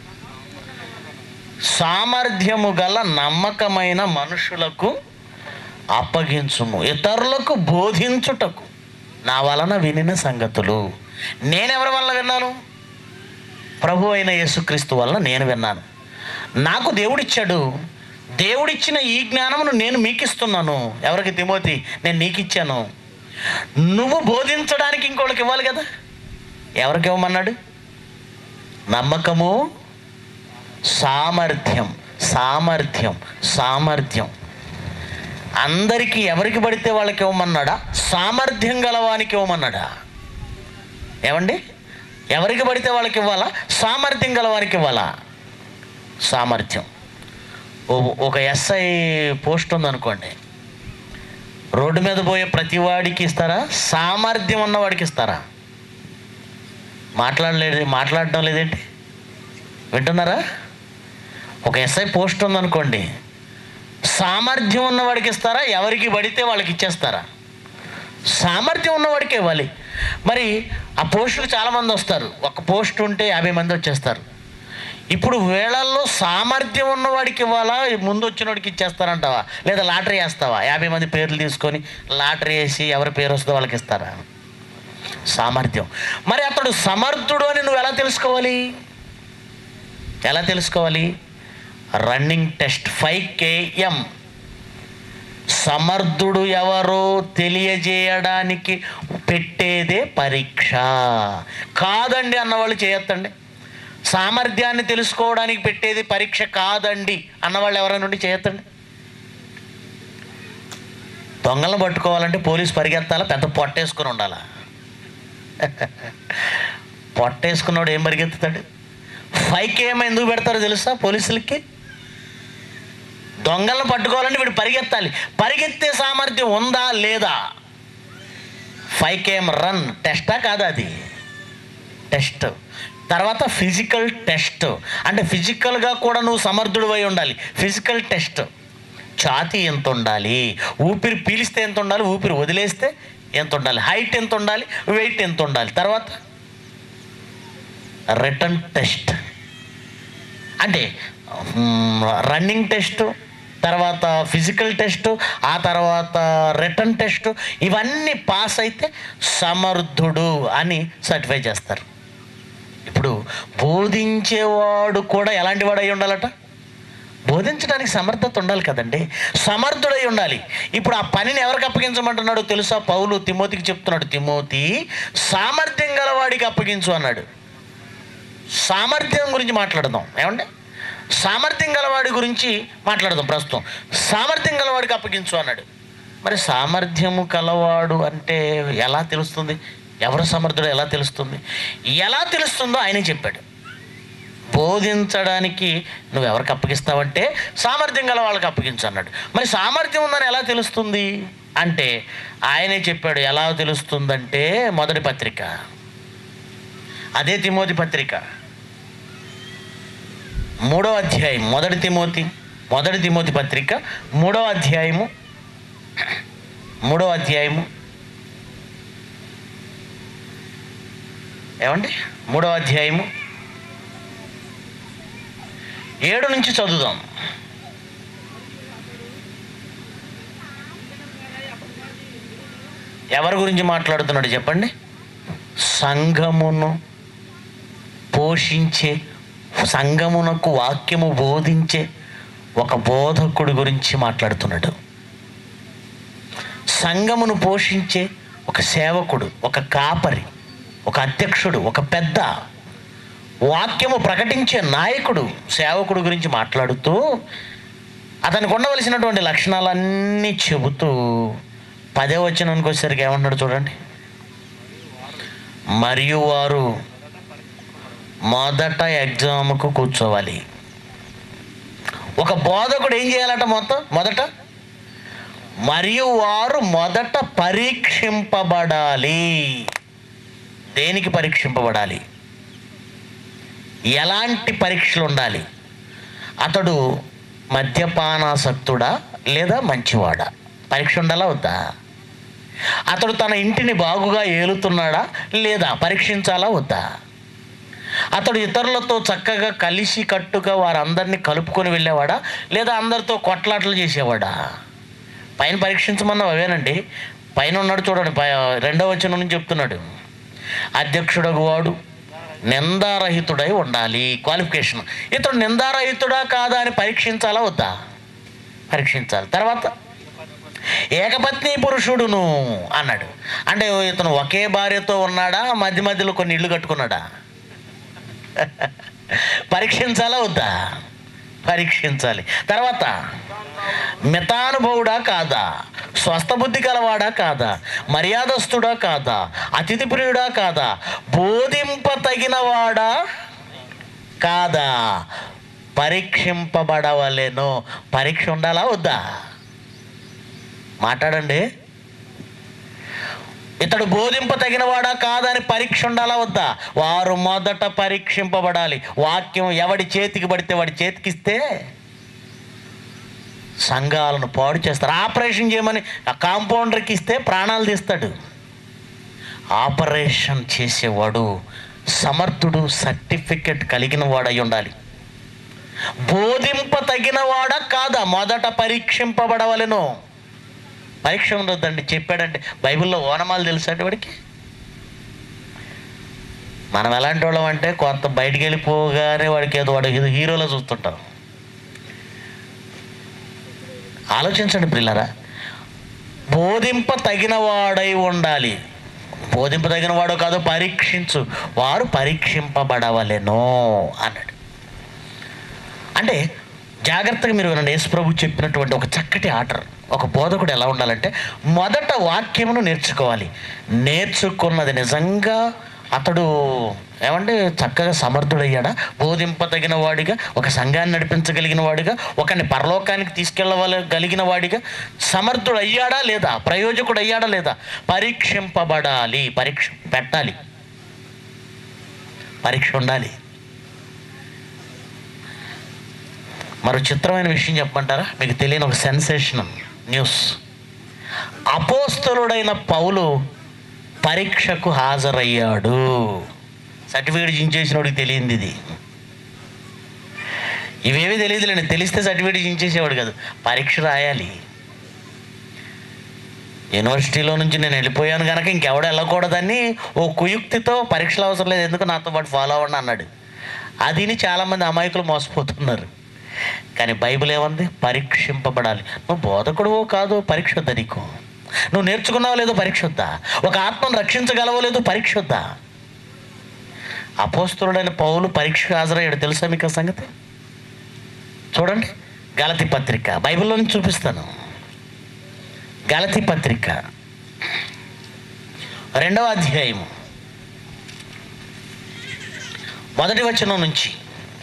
సామర్థ్యము గల నమ్మకమైన మనుషులకు అప్పగించుము ఇతరులకు బోధించుటకు నా వలన వినిన సంగతులు నేనెవరి వల్ల విన్నాను ప్రభు అయిన యేసుక్రీస్తు వల్ల నేను విన్నాను నాకు దేవుడిచ్చాడు దేవుడిచ్చిన ఈ జ్ఞానమును నేను మీకు ఇస్తున్నాను ఎవరికి తిమోతి నేను నీకు ఇచ్చాను నువ్వు బోధించడానికి ఇంకోళ్ళకి ఇవ్వాలి కదా ఎవరికి ఇవ్వమన్నాడు నమ్మకము సామర్థ్యం సామర్థ్యం సామర్థ్యం అందరికీ ఎవరికి పడితే వాళ్ళకి ఇవ్వమన్నాడా సామర్థ్యం గలవానికి ఇవ్వమన్నాడా ఏమండి ఎవరికి పడితే వాళ్ళకి ఇవ్వాలా సామర్థ్యం గలవానికి ఇవ్వాలా సామర్థ్యం ఓ- ఒక ఎస్ఐ పోస్ట్ ఉందనుకోండి రోడ్డు మీద పోయే ప్రతి వాడికి ఇస్తారా సామర్థ్యం ఉన్నవాడికి ఇస్తారా మాట్లాడలేదు మాట్లాడడం లేదేంటి వింటున్నారా ఒక ఎస్ఐ పోస్ట్ ఉందనుకోండి సామర్థ్యం ఉన్నవాడికి ఇస్తారా ఎవరికి పడితే వాళ్ళకి ఇచ్చేస్తారా సామర్థ్యం ఉన్నవాడికి ఇవ్వాలి మరి ఆ పోస్టులు చాలామంది వస్తారు ఒక పోస్ట్ ఉంటే యాభై మంది వచ్చేస్తారు ఇప్పుడు వేళల్లో సామర్థ్యం ఉన్నవాడికి ఇవ్వాలా ముందు వచ్చినోడికి ఇచ్చేస్తారంటావా లేదా లాటరీ వేస్తావా యాభై మంది పేర్లు తీసుకొని లాటరీ వేసి ఎవరి పేరు వస్తుందో వాళ్ళకి ఇస్తారా సామర్థ్యం మరి అతడు సమర్థుడు అని నువ్వు ఎలా తెలుసుకోవాలి ఎలా తెలుసుకోవాలి రన్నింగ్ టెస్ట్ ఫైవ్ కేఎం సమర్థుడు ఎవరో తెలియజేయడానికి పెట్టేదే పరీక్ష కాదండి అన్నవాళ్ళు చేయొద్దండి సామర్థ్యాన్ని తెలుసుకోవడానికి పెట్టేది పరీక్ష కాదండి అన్నవాళ్ళు ఎవరైనా ఉండి చేయొద్దండి దొంగలను పట్టుకోవాలంటే పోలీసు పరిగెత్తాలా పెద్ద పొట్టేసుకుని ఉండాలా పొట్టేసుకున్నాడు ఏం పరిగెత్తుతాడు ఫైవ్ కేఎం ఎందుకు పెడతారో తెలుసా పోలీసులకి దొంగలను పట్టుకోవాలంటే వీడు పరిగెత్తాలి పరిగెత్తే సామర్థ్యం ఉందా లేదా ఫైవ్ కేఎం రన్ టెస్టా కాదా అది టెస్ట్ తర్వాత ఫిజికల్ టెస్ట్ అంటే ఫిజికల్గా కూడా నువ్వు సమర్థుడు అయి ఉండాలి ఫిజికల్ టెస్ట్ ఛాతీ ఎంత ఉండాలి ఊపిరి పీలిస్తే ఎంత ఉండాలి ఊపిరి వదిలేస్తే ఎంత ఉండాలి హైట్ ఎంత ఉండాలి వెయిట్ ఎంత ఉండాలి తర్వాత రిటర్న్ టెస్ట్ అంటే రన్నింగ్ టెస్ట్ తర్వాత ఫిజికల్ టెస్ట్ ఆ తర్వాత రిటర్న్ టెస్ట్ ఇవన్నీ పాస్ అయితే సమర్థుడు అని సర్టిఫై చేస్తారు ఇప్పుడు బోధించేవాడు కూడా ఎలాంటి వాడు అయి ఉండాలట బోధించడానికి సమర్థత ఉండాలి కదండి సమర్థుడై ఉండాలి ఇప్పుడు ఆ పనిని ఎవరికి అప్పగించమంటున్నాడో తెలుసా పౌలు తిమోతికి చెప్తున్నాడు తిమోతి సామర్థ్యం గలవాడికి అప్పగించు అన్నాడు సామర్థ్యం గురించి మాట్లాడదాం ఏమండి సామర్థ్యం గలవాడి గురించి మాట్లాడదాం ప్రస్తుతం సామర్థ్యం గలవాడికి అప్పగించు అన్నాడు మరి సామర్థ్యము కలవాడు అంటే ఎలా తెలుస్తుంది ఎవరు సమర్థుడు ఎలా తెలుస్తుంది ఎలా తెలుస్తుందో ఆయనే చెప్పాడు బోధించడానికి నువ్వు ఎవరికి అప్పగిస్తావంటే సామర్థ్యం గల వాళ్ళకి అప్పగించు అన్నాడు మరి సామర్థ్యం ఉందని ఎలా తెలుస్తుంది అంటే ఆయనే చెప్పాడు ఎలా తెలుస్తుందంటే మొదటి పత్రిక అదే తిమోతి పత్రిక మూడో అధ్యాయం మొదటి తిమోతి మొదటి తిమోతి పత్రిక మూడో అధ్యాయము మూడో అధ్యాయము ఏమండి మూడో అధ్యాయము ఏడు నుంచి చదువుదాం ఎవరి గురించి మాట్లాడుతున్నాడు చెప్పండి సంఘమును పోషించే సంఘమునకు వాక్యము బోధించే ఒక బోధకుడి గురించి మాట్లాడుతున్నాడు సంఘమును పోషించే ఒక సేవకుడు ఒక కాపరి ఒక అధ్యక్షుడు ఒక పెద్ద వాక్యము ప్రకటించే నాయకుడు సేవకుడు గురించి మాట్లాడుతూ అతనికి ఉండవలసినటువంటి లక్షణాలన్నీ చెబుతూ పదే వచ్చినానికి వచ్చేసరికి ఏమన్నాడు చూడండి మరియు వారు మొదట ఎగ్జామ్కు కూర్చోవాలి ఒక బోధకుడు ఏం చేయాలట మొత్తం మొదట మరియు వారు మొదట పరీక్షింపబడాలి దేనికి పరీక్షింపబడాలి ఎలాంటి పరీక్షలు ఉండాలి అతడు మద్యపానాసక్తుడా లేదా మంచివాడా పరీక్ష ఉండాలా వద్దా అతడు తన ఇంటిని బాగుగా ఏలుతున్నాడా లేదా పరీక్షించాలా వద్దా అతడు ఇతరులతో చక్కగా కలిసి కట్టుగా వారందరినీ కలుపుకొని వెళ్ళేవాడా లేదా అందరితో కొట్లాటలు చేసేవాడా పైన పరీక్షించమన్నావు అవేనండి పైన ఉన్నాడు చూడండి పై రెండవ వచనం నుంచి చెప్తున్నాడు అధ్యక్షుడగు వాడు నిందారహితుడై ఉండాలి క్వాలిఫికేషన్ ఇతడు నిందారహితుడా కాదా అని పరీక్షించాలా వద్దా పరీక్షించాలి తర్వాత ఏకపత్ని పురుషుడును అన్నాడు అంటే ఇతను ఒకే భార్యతో ఉన్నాడా మధ్య మధ్యలో కొన్ని ఇళ్ళు కట్టుకున్నాడా పరీక్షించాలా వద్దా పరీక్షించాలి తర్వాత మితానుభవుడా కాదా స్వస్థ బుద్ధి కలవాడా కాదా మర్యాదస్తుడా కాదా అతిథి ప్రియుడా కాదా బోధింప తగినవాడా కాదా పరీక్షింపబడవలెను పరీక్ష ఉండాలా వద్దా మాట్లాడండి ఇతడు బోధింప తగినవాడా కాదని పరీక్ష ఉండాలా వద్దా వారు మొదట పరీక్షింపబడాలి వాక్యం ఎవడి చేతికి పడితే వాడి చేతికిస్తే సంఘాలను పాడు చేస్తారు ఆపరేషన్ చేయమని ఆ కాంపౌండర్కి ఇస్తే ప్రాణాలు తీస్తాడు ఆపరేషన్ చేసేవాడు సమర్థుడు సర్టిఫికెట్ కలిగిన వాడై ఉండాలి బోధింప తగినవాడా కాదా మొదట పరీక్షింపబడవలెను పరీక్ష ఉండొద్దండి చెప్పాడంటే బైబిల్లో ఓనమాలు తెలుసా అండి వాడికి మనం ఎలాంటి వాళ్ళం అంటే కొంత బయటికి వెళ్ళిపోగానే వాడికి ఏదో వాడికి ఏదో హీరోలో చూస్తుంటాం ఆలోచించండి పిల్లరా బోధింప తగిన వాడై ఉండాలి బోధింప తగిన వాడు కాదు పరీక్షించు వారు పరీక్షింపబడవలెనో అన్నాడు అంటే జాగ్రత్తగా మీరు వినండి యేసు ప్రభు చెప్పినటువంటి ఒక చక్కటి ఆర్డర్ ఒక బోధకుడు ఎలా ఉండాలంటే మొదట వాక్యమును నేర్చుకోవాలి నేర్చుకున్నది నిజంగా అతడు ఏమంటే చక్కగా సమర్థుడయ్యాడా బోధింపదగిన వాడిగా ఒక సంఘాన్ని నడిపించగలిగిన వాడిగా ఒకరిని పరలోకానికి తీసుకెళ్ళగలిగిన వాడిగా సమర్థుడు అయ్యాడా లేదా ప్రయోజకుడు అయ్యాడా లేదా పరీక్షింపబడాలి పరీక్ష పెట్టాలి పరీక్ష ఉండాలి మరో చిత్రమైన విషయం చెప్పమంటారా మీకు తెలియని ఒక సెన్సేషన్ న్యూస్ అపోస్తలుడైన పౌలు పరీక్షకు హాజరయ్యాడు సర్టిఫికేట్ చించేసినోడికి తెలియంది ఇది ఇవేమీ తెలియదులేండి తెలిస్తే సర్టిఫికేట్ చించేసేవాడు కాదు పరీక్ష రాయాలి యూనివర్సిటీలో నుంచి నేను వెళ్ళిపోయాను కనుక ఇంకెవడ వెళ్ళకూడదని ఓ కుయుక్తితో పరీక్షలు అవసరం లేదు ఎందుకు నాతో పాటు ఫాలో అవ్వండి అన్నాడు అదిని చాలామంది అమాయకులు మోసపోతున్నారు కానీ బైబిల్ ఏముంది పరీక్షింపబడాలి నువ్వు బోధకుడు కాదు పరీక్ష వద్దా నీకు నువ్వు నేర్చుకున్నావో లేదో పరీక్ష వద్దా ఒక ఆత్మను రక్షించగలవో లేదో పరీక్ష వద్దా అపోస్తుడైన పౌలు పరీక్షకు హాజరయ్యాడు తెలుసా మీకు ఆ సంగతి చూడండి గలతి పత్రిక బైబిల్లో నుంచి చూపిస్తాను గలతి పత్రిక రెండవ అధ్యాయము మొదటి వచనం నుంచి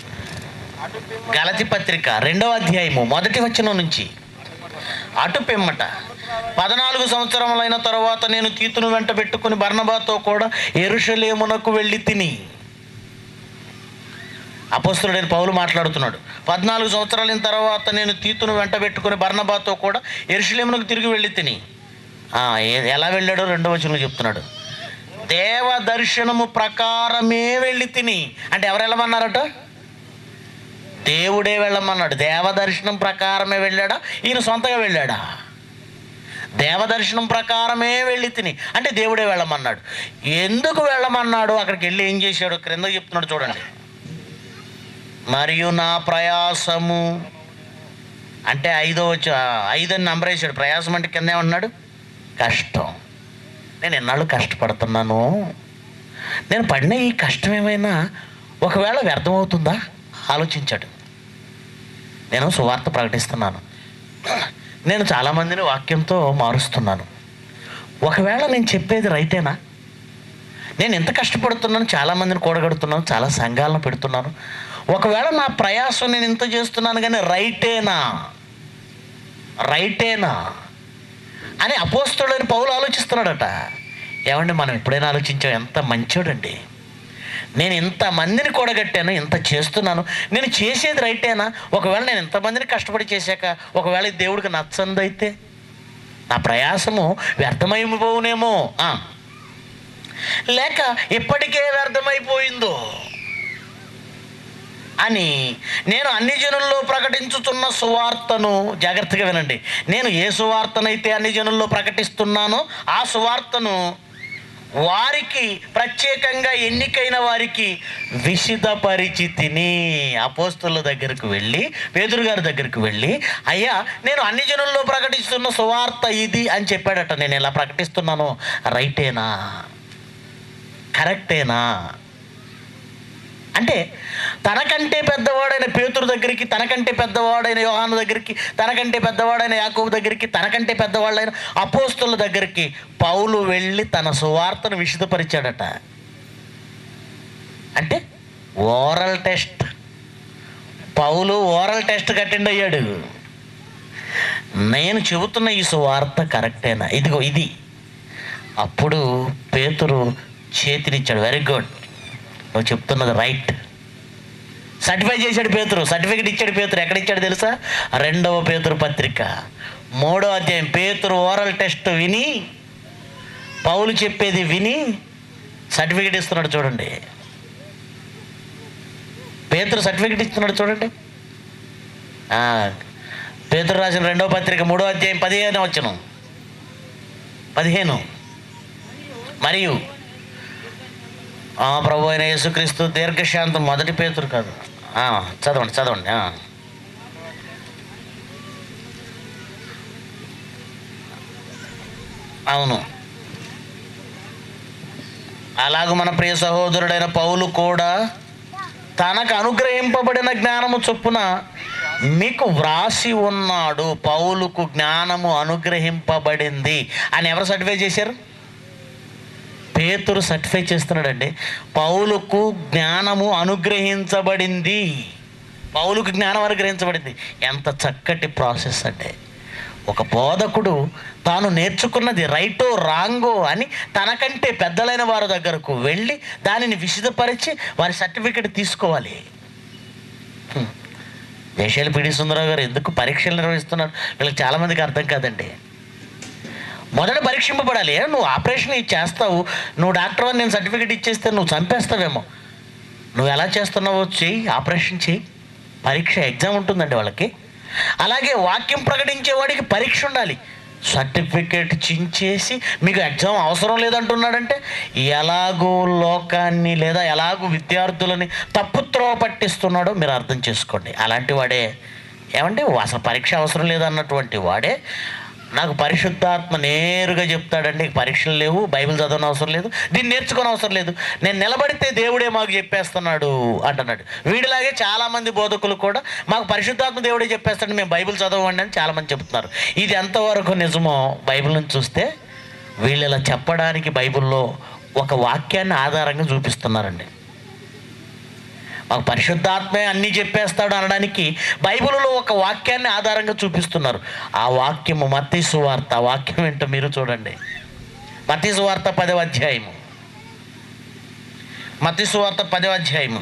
గలతి పత్రిక రెండవ అధ్యాయము మొదటి వచనం నుంచి అటు పిమ్మట పద్నాలుగు సంవత్సరములైన తరువాత నేను తీతును వెంట పెట్టుకుని బర్ణబాతో కూడా ఎరుషలేమునకు వెళ్ళి తిని అపోస్తుడైన పౌలు మాట్లాడుతున్నాడు పద్నాలుగు సంవత్సరాలైన తర్వాత నేను తీతును వెంట పెట్టుకుని బర్ణబాతో కూడా ఎరుషలేమునకు తిరిగి వెళ్ళి తిని ఆ, ఏ- ఎలా వెళ్ళాడో రెండవ వచనంలో చెప్తున్నాడు దేవ దర్శనము ప్రకారమే వెళ్ళి తిని అంటే ఎవరు వెళ్ళమన్నారట దేవుడే వెళ్ళమన్నాడు దేవదర్శనం ప్రకారమే వెళ్ళాడా ఈయన సొంతగా వెళ్ళాడా దేవదర్శనం ప్రకారమే వెళ్ళి తిని అంటే దేవుడే వెళ్ళమన్నాడు ఎందుకు వెళ్ళమన్నాడు అక్కడికి వెళ్ళి ఏం చేశాడు క్రింద చెప్తున్నాడు చూడండి మరియు నా ప్రయాసము అంటే ఐదో వచ్చి ఐదని నంబర్ వేసాడు ప్రయాసం అంటే కింద ఏమన్నాడు కష్టం నేను ఎన్నాళ్ళు కష్టపడుతున్నాను నేను పడిన ఈ కష్టం ఏమైనా ఒకవేళ వ్యర్థమవుతుందా ఆలోచించాడు నేను సువార్త ప్రకటిస్తున్నాను నేను చాలామందిని వాక్యంతో మారుస్తున్నాను ఒకవేళ నేను చెప్పేది రైటేనా నేను ఎంత కష్టపడుతున్నాను చాలామందిని కూడగడుతున్నాను చాలా సంఘాలను పెడుతున్నాను ఒకవేళ నా ప్రయాసం నేను ఇంత చేస్తున్నాను కానీ రైటేనా రైటేనా అని అపోస్తుడని పౌలు ఆలోచిస్తున్నాడట ఏమండి మనం ఎప్పుడైనా ఆలోచించాం ఎంత మంచోడండి నేను ఇంతమందిని కూడగట్టాను ఇంత చేస్తున్నాను నేను చేసేది రైటేనా ఒకవేళ నేను ఇంతమందిని కష్టపడి చేశాక ఒకవేళ ఇది దేవుడికి నచ్చందైతే నా ప్రయాసము వ్యర్థమైపోవునేమో ఆ. లేక ఇప్పటికే వ్యర్థమైపోయిందో అని నేను అన్ని జనుల్లో ప్రకటించుతున్న సువార్తను జాగ్రత్తగా వినండి నేను ఏ సువార్తనైతే అన్ని జనుల్లో ప్రకటిస్తున్నానో ఆ సువార్తను వారికి ప్రత్యేకంగా ఎన్నికైన వారికి విషితపరిచితిని అపోస్తుల దగ్గరకు వెళ్ళి పేదరు గారి దగ్గరకు వెళ్ళి అయ్యా నేను అన్ని జనుల్లో ప్రకటిస్తున్న సువార్త ఇది అని చెప్పాడట నేను ఇలా ప్రకటిస్తున్నాను రైటేనా కరెక్టేనా అంటే తనకంటే పెద్దవాడైన పేతురు దగ్గరికి తనకంటే పెద్దవాడైన యోహాను దగ్గరికి తనకంటే పెద్దవాడైన యాకోబు దగ్గరికి తనకంటే పెద్దవాళ్ళైన అపోస్తుల దగ్గరికి పౌలు వెళ్ళి తన సువార్తను విషితపరిచాడట అంటే ఓరల్ టెస్ట్ పౌలు ఓరల్ టెస్ట్ అటెండ్ అయ్యాడు నేను చెబుతున్న ఈ సువార్త కరెక్టేనా ఇదిగో ఇది అప్పుడు పేతురు చేతినిచ్చాడు వెరీ గుడ్ నువ్వు చెప్తున్నది రైట్ సర్టిఫై చేశాడు పేతురు సర్టిఫికెట్ ఇచ్చాడు పేతురు ఎక్కడ ఇచ్చాడు తెలుసా రెండవ పేతురు పత్రిక మూడో అధ్యాయం పేతురు ఓరల్ టెస్ట్ విని పౌలు చెప్పేది విని సర్టిఫికెట్ ఇస్తున్నాడు చూడండి పేతురు సర్టిఫికెట్ ఇస్తున్నాడు చూడండి ఆ, పేతురు రాసిన రెండవ పత్రిక మూడో అధ్యాయం పదిహేను వచ్చను పదిహేను మరియు ఆ, ప్రభు అయిన యేసుక్రీస్తు దీర్ఘశాంతం మొదటి పేతురు కాదు ఆ, చదవండి చదవండి ఆ. అవును అలాగ మన ప్రియ సహోదరుడైన పౌలు కూడా తనకు అనుగ్రహింపబడిన జ్ఞానము చొప్పున మీకు వ్రాసి ఉన్నాడు పౌలుకు జ్ఞానము అనుగ్రహింపబడింది అని ఎవరు సర్టిఫై చేశారు పేతురు సర్టిఫై చేస్తున్నాడండి పౌలుకు జ్ఞానము అనుగ్రహించబడింది పౌలుకు జ్ఞానం అనుగ్రహించబడింది ఎంత చక్కటి ప్రాసెస్ అంటే ఒక బోధకుడు తాను నేర్చుకున్నది రైటో రాంగో అని తనకంటే పెద్దలైన వారి దగ్గరకు వెళ్ళి దానిని విశదపరిచి వారి సర్టిఫికెట్ తీసుకోవాలి హ్మ్. దేశాలు పిడి సుందరరావు గారు ఎందుకు పరీక్షలు నిర్వహిస్తున్నారు వీళ్ళకి చాలామందికి అర్థం కాదండి మొదట పరీక్షింపబడాలి ఏ, నువ్వు ఆపరేషన్ ఇది చేస్తావు నువ్వు డాక్టర్ అని నేను సర్టిఫికేట్ ఇచ్చేస్తే నువ్వు చంపేస్తావేమో నువ్వు ఎలా చేస్తున్నావో చెయ్యి ఆపరేషన్ చెయ్యి పరీక్ష ఎగ్జామ్ ఉంటుందండి వాళ్ళకి అలాగే వాక్యం ప్రకటించేవాడికి పరీక్ష ఉండాలి సర్టిఫికేట్ చించేసి మీకు ఎగ్జామ్ అవసరం లేదంటున్నాడంటే ఎలాగో లోకాన్ని లేదా ఎలాగో విద్యార్థులని తప్పుత్రోవ పట్టిస్తున్నాడో మీరు అర్థం చేసుకోండి అలాంటి వాడే ఏమంటే అసలు పరీక్ష అవసరం లేదన్నటువంటి వాడే నాకు పరిశుద్ధాత్మ నేరుగా చెప్తాడండి "నీకు పరీక్షలు లేవు బైబిల్ చదవని అవసరం లేదు దీన్ని నేర్చుకోని అవసరం లేదు నేను నిలబడితే దేవుడే మాకు చెప్పేస్తున్నాడు అంటున్నాడు వీడిలాగే చాలామంది బోధకులు కూడా మాకు పరిశుద్ధాత్మ దేవుడే చెప్పేస్తాడు మేము బైబిల్ చదవండి అని చాలామంది చెప్తున్నారు ఇది ఎంతవరకు నిజమో బైబిల్ నుంచి చూస్తే వీళ్ళు ఇలా చెప్పడానికి బైబిల్లో ఒక వాక్యాన్ని ఆధారంగా చూపిస్తున్నారండి మాకు పరిశుద్ధాత్మే అన్నీ చెప్పేస్తాడు అనడానికి బైబిల్లో ఒక వాక్యాన్ని ఆధారంగా చూపిస్తున్నారు ఆ వాక్యము మత్తీసు వార్త ఆ వాక్యం ఏంటో మీరు చూడండి మత్తీసు వార్త పదవ అధ్యాయము మత్తీసు వార్త పదవ అధ్యాయము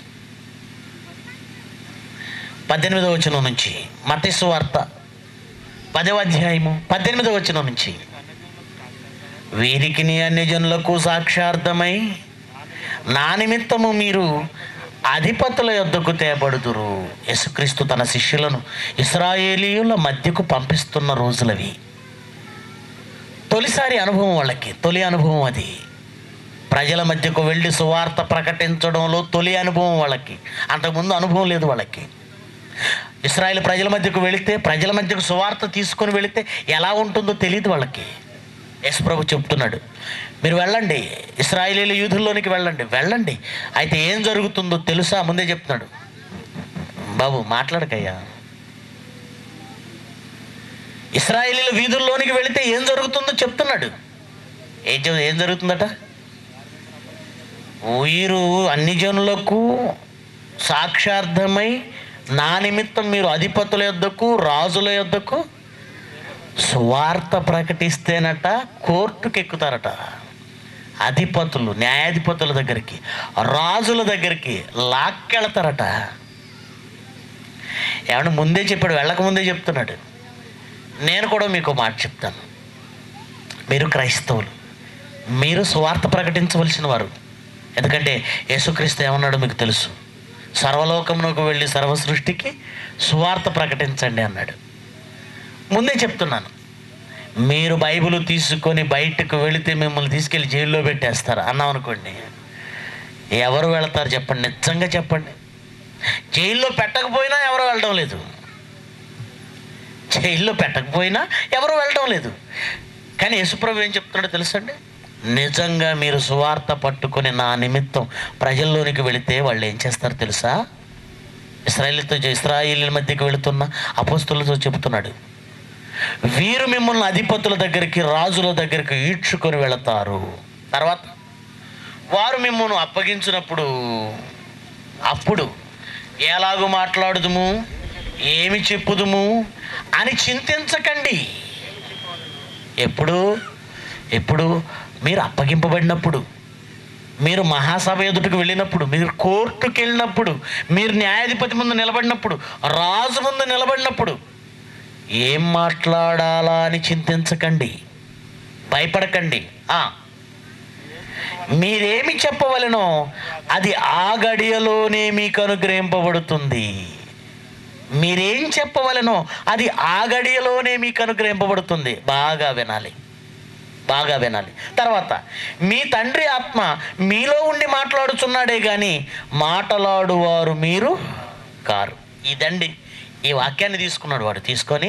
పద్దెనిమిదవ వచనం నుంచి మత్తీసు వార్త పదవ అధ్యాయము పద్దెనిమిదవ వచనం నుంచి వీరికి అన్యజనులకు సాక్షార్థమై నా నిమిత్తము మీరు అధిపతుల యొద్దకు తేబడుదురు యేసుక్రీస్తు తన శిష్యులను ఇస్రాయేలీయుల మధ్యకు పంపిస్తున్న రోజులవి తొలిసారి అనుభవం వాళ్ళకి తొలి అనుభవం అది ప్రజల మధ్యకు వెళ్ళి సువార్త ప్రకటించడంలో తొలి అనుభవం వాళ్ళకి అంతకుముందు అనుభవం లేదు వాళ్ళకి ఇస్రాయేల్ ప్రజల మధ్యకు వెళితే ప్రజల మధ్యకు సువార్త తీసుకొని వెళితే ఎలా ఉంటుందో తెలియదు వాళ్ళకి యేసు ప్రభు చెప్తున్నాడు మీరు వెళ్ళండి ఇస్రాయేలీల యూదుల్లోనికి వెళ్ళండి వెళ్ళండి అయితే ఏం జరుగుతుందో తెలుసా ముందే చెప్తున్నాడు బాబు మాట్లాడకయ్యా ఇస్రాయేలీల వీధుల్లోనికి వెళితే ఏం జరుగుతుందో చెప్తున్నాడు ఏం చెప్ ఏం జరుగుతుందట వీరు అన్ని జనులకు సాక్షార్థమై నా నిమిత్తం మీరు అధిపతుల యొద్దకు రాజుల యొద్దకు స్వార్థ ప్రకటిస్తేనట కోర్టుకు ఎక్కుతారట అధిపతులు న్యాయాధిపతుల దగ్గరికి రాజుల దగ్గరికి లాక్కెళ్తారట ఏమన్నా ముందే చెప్పాడు వెళ్ళక ముందే చెప్తున్నాడు నేను కూడా మీకు ఒక మాట చెప్తాను మీరు క్రైస్తవులు మీరు స్వార్థ ప్రకటించవలసిన వారు ఎందుకంటే యేసుక్రీస్తు ఏమన్నాడో మీకు తెలుసు సర్వలోకమునకు వెళ్ళి సర్వ సృష్టికి సువార్త ప్రకటించండి అన్నాడు ముందే చెప్తున్నాను మీరు బైబిల్ తీసుకొని బయటకు వెళితే మిమ్మల్ని తీసుకెళ్ళి జైల్లో పెట్టేస్తారు అన్నాం అనుకోండి ఎవరు వెళతారు చెప్పండి నిజంగా చెప్పండి జైల్లో పెట్టకపోయినా ఎవరు వెళ్ళడం లేదు జైల్లో పెట్టకపోయినా ఎవరు వెళ్ళడం లేదు కానీ యేసుప్రభు ఏం చెప్తున్నాడో తెలుసండి నిజంగా మీరు సువార్త పట్టుకొని నా నిమిత్తం ప్రజల్లోనికి వెళితే వాళ్ళు ఏం చేస్తారు తెలుసా ఇస్రాయేలీతో ఇస్రాయేలీల మధ్యకి వెళుతున్న అపోస్తులతో చెబుతున్నాడు వీరు మిమ్మల్ని అధిపతుల దగ్గరికి రాజుల దగ్గరికి ఈడ్చుకొని వెళతారు తర్వాత వారు మిమ్మల్ని అప్పగించినప్పుడు అప్పుడు ఎలాగూ మాట్లాడుదుము ఏమి చెప్పుదుము అని చింతించకండి ఎప్పుడు ఎప్పుడు మీరు అప్పగింపబడినప్పుడు మీరు మహాసభ ఎదుటికి వెళ్ళినప్పుడు మీరు కోర్టుకు వెళ్ళినప్పుడు మీరు న్యాయాధిపతి ముందు నిలబడినప్పుడు రాజు ముందు నిలబడినప్పుడు ఏం మాట్లాడాలా అని చింతించకండి భయపడకండి ఆ, మీరేమి చెప్పవలెనో అది ఆ గడియలోనే మీకు అనుగ్రహింపబడుతుంది మీరేం చెప్పవలెనో అది ఆ గడియలోనే మీకు అనుగ్రహింపబడుతుంది బాగా వినాలి బాగా వినాలి తర్వాత మీ తండ్రి ఆత్మ మీలో ఉండి మాట్లాడుచున్నాడే కానీ మాట్లాడువారు మీరు కారు ఇదండి ఈ వాక్యాన్ని తీసుకున్నాడు వాడు తీసుకొని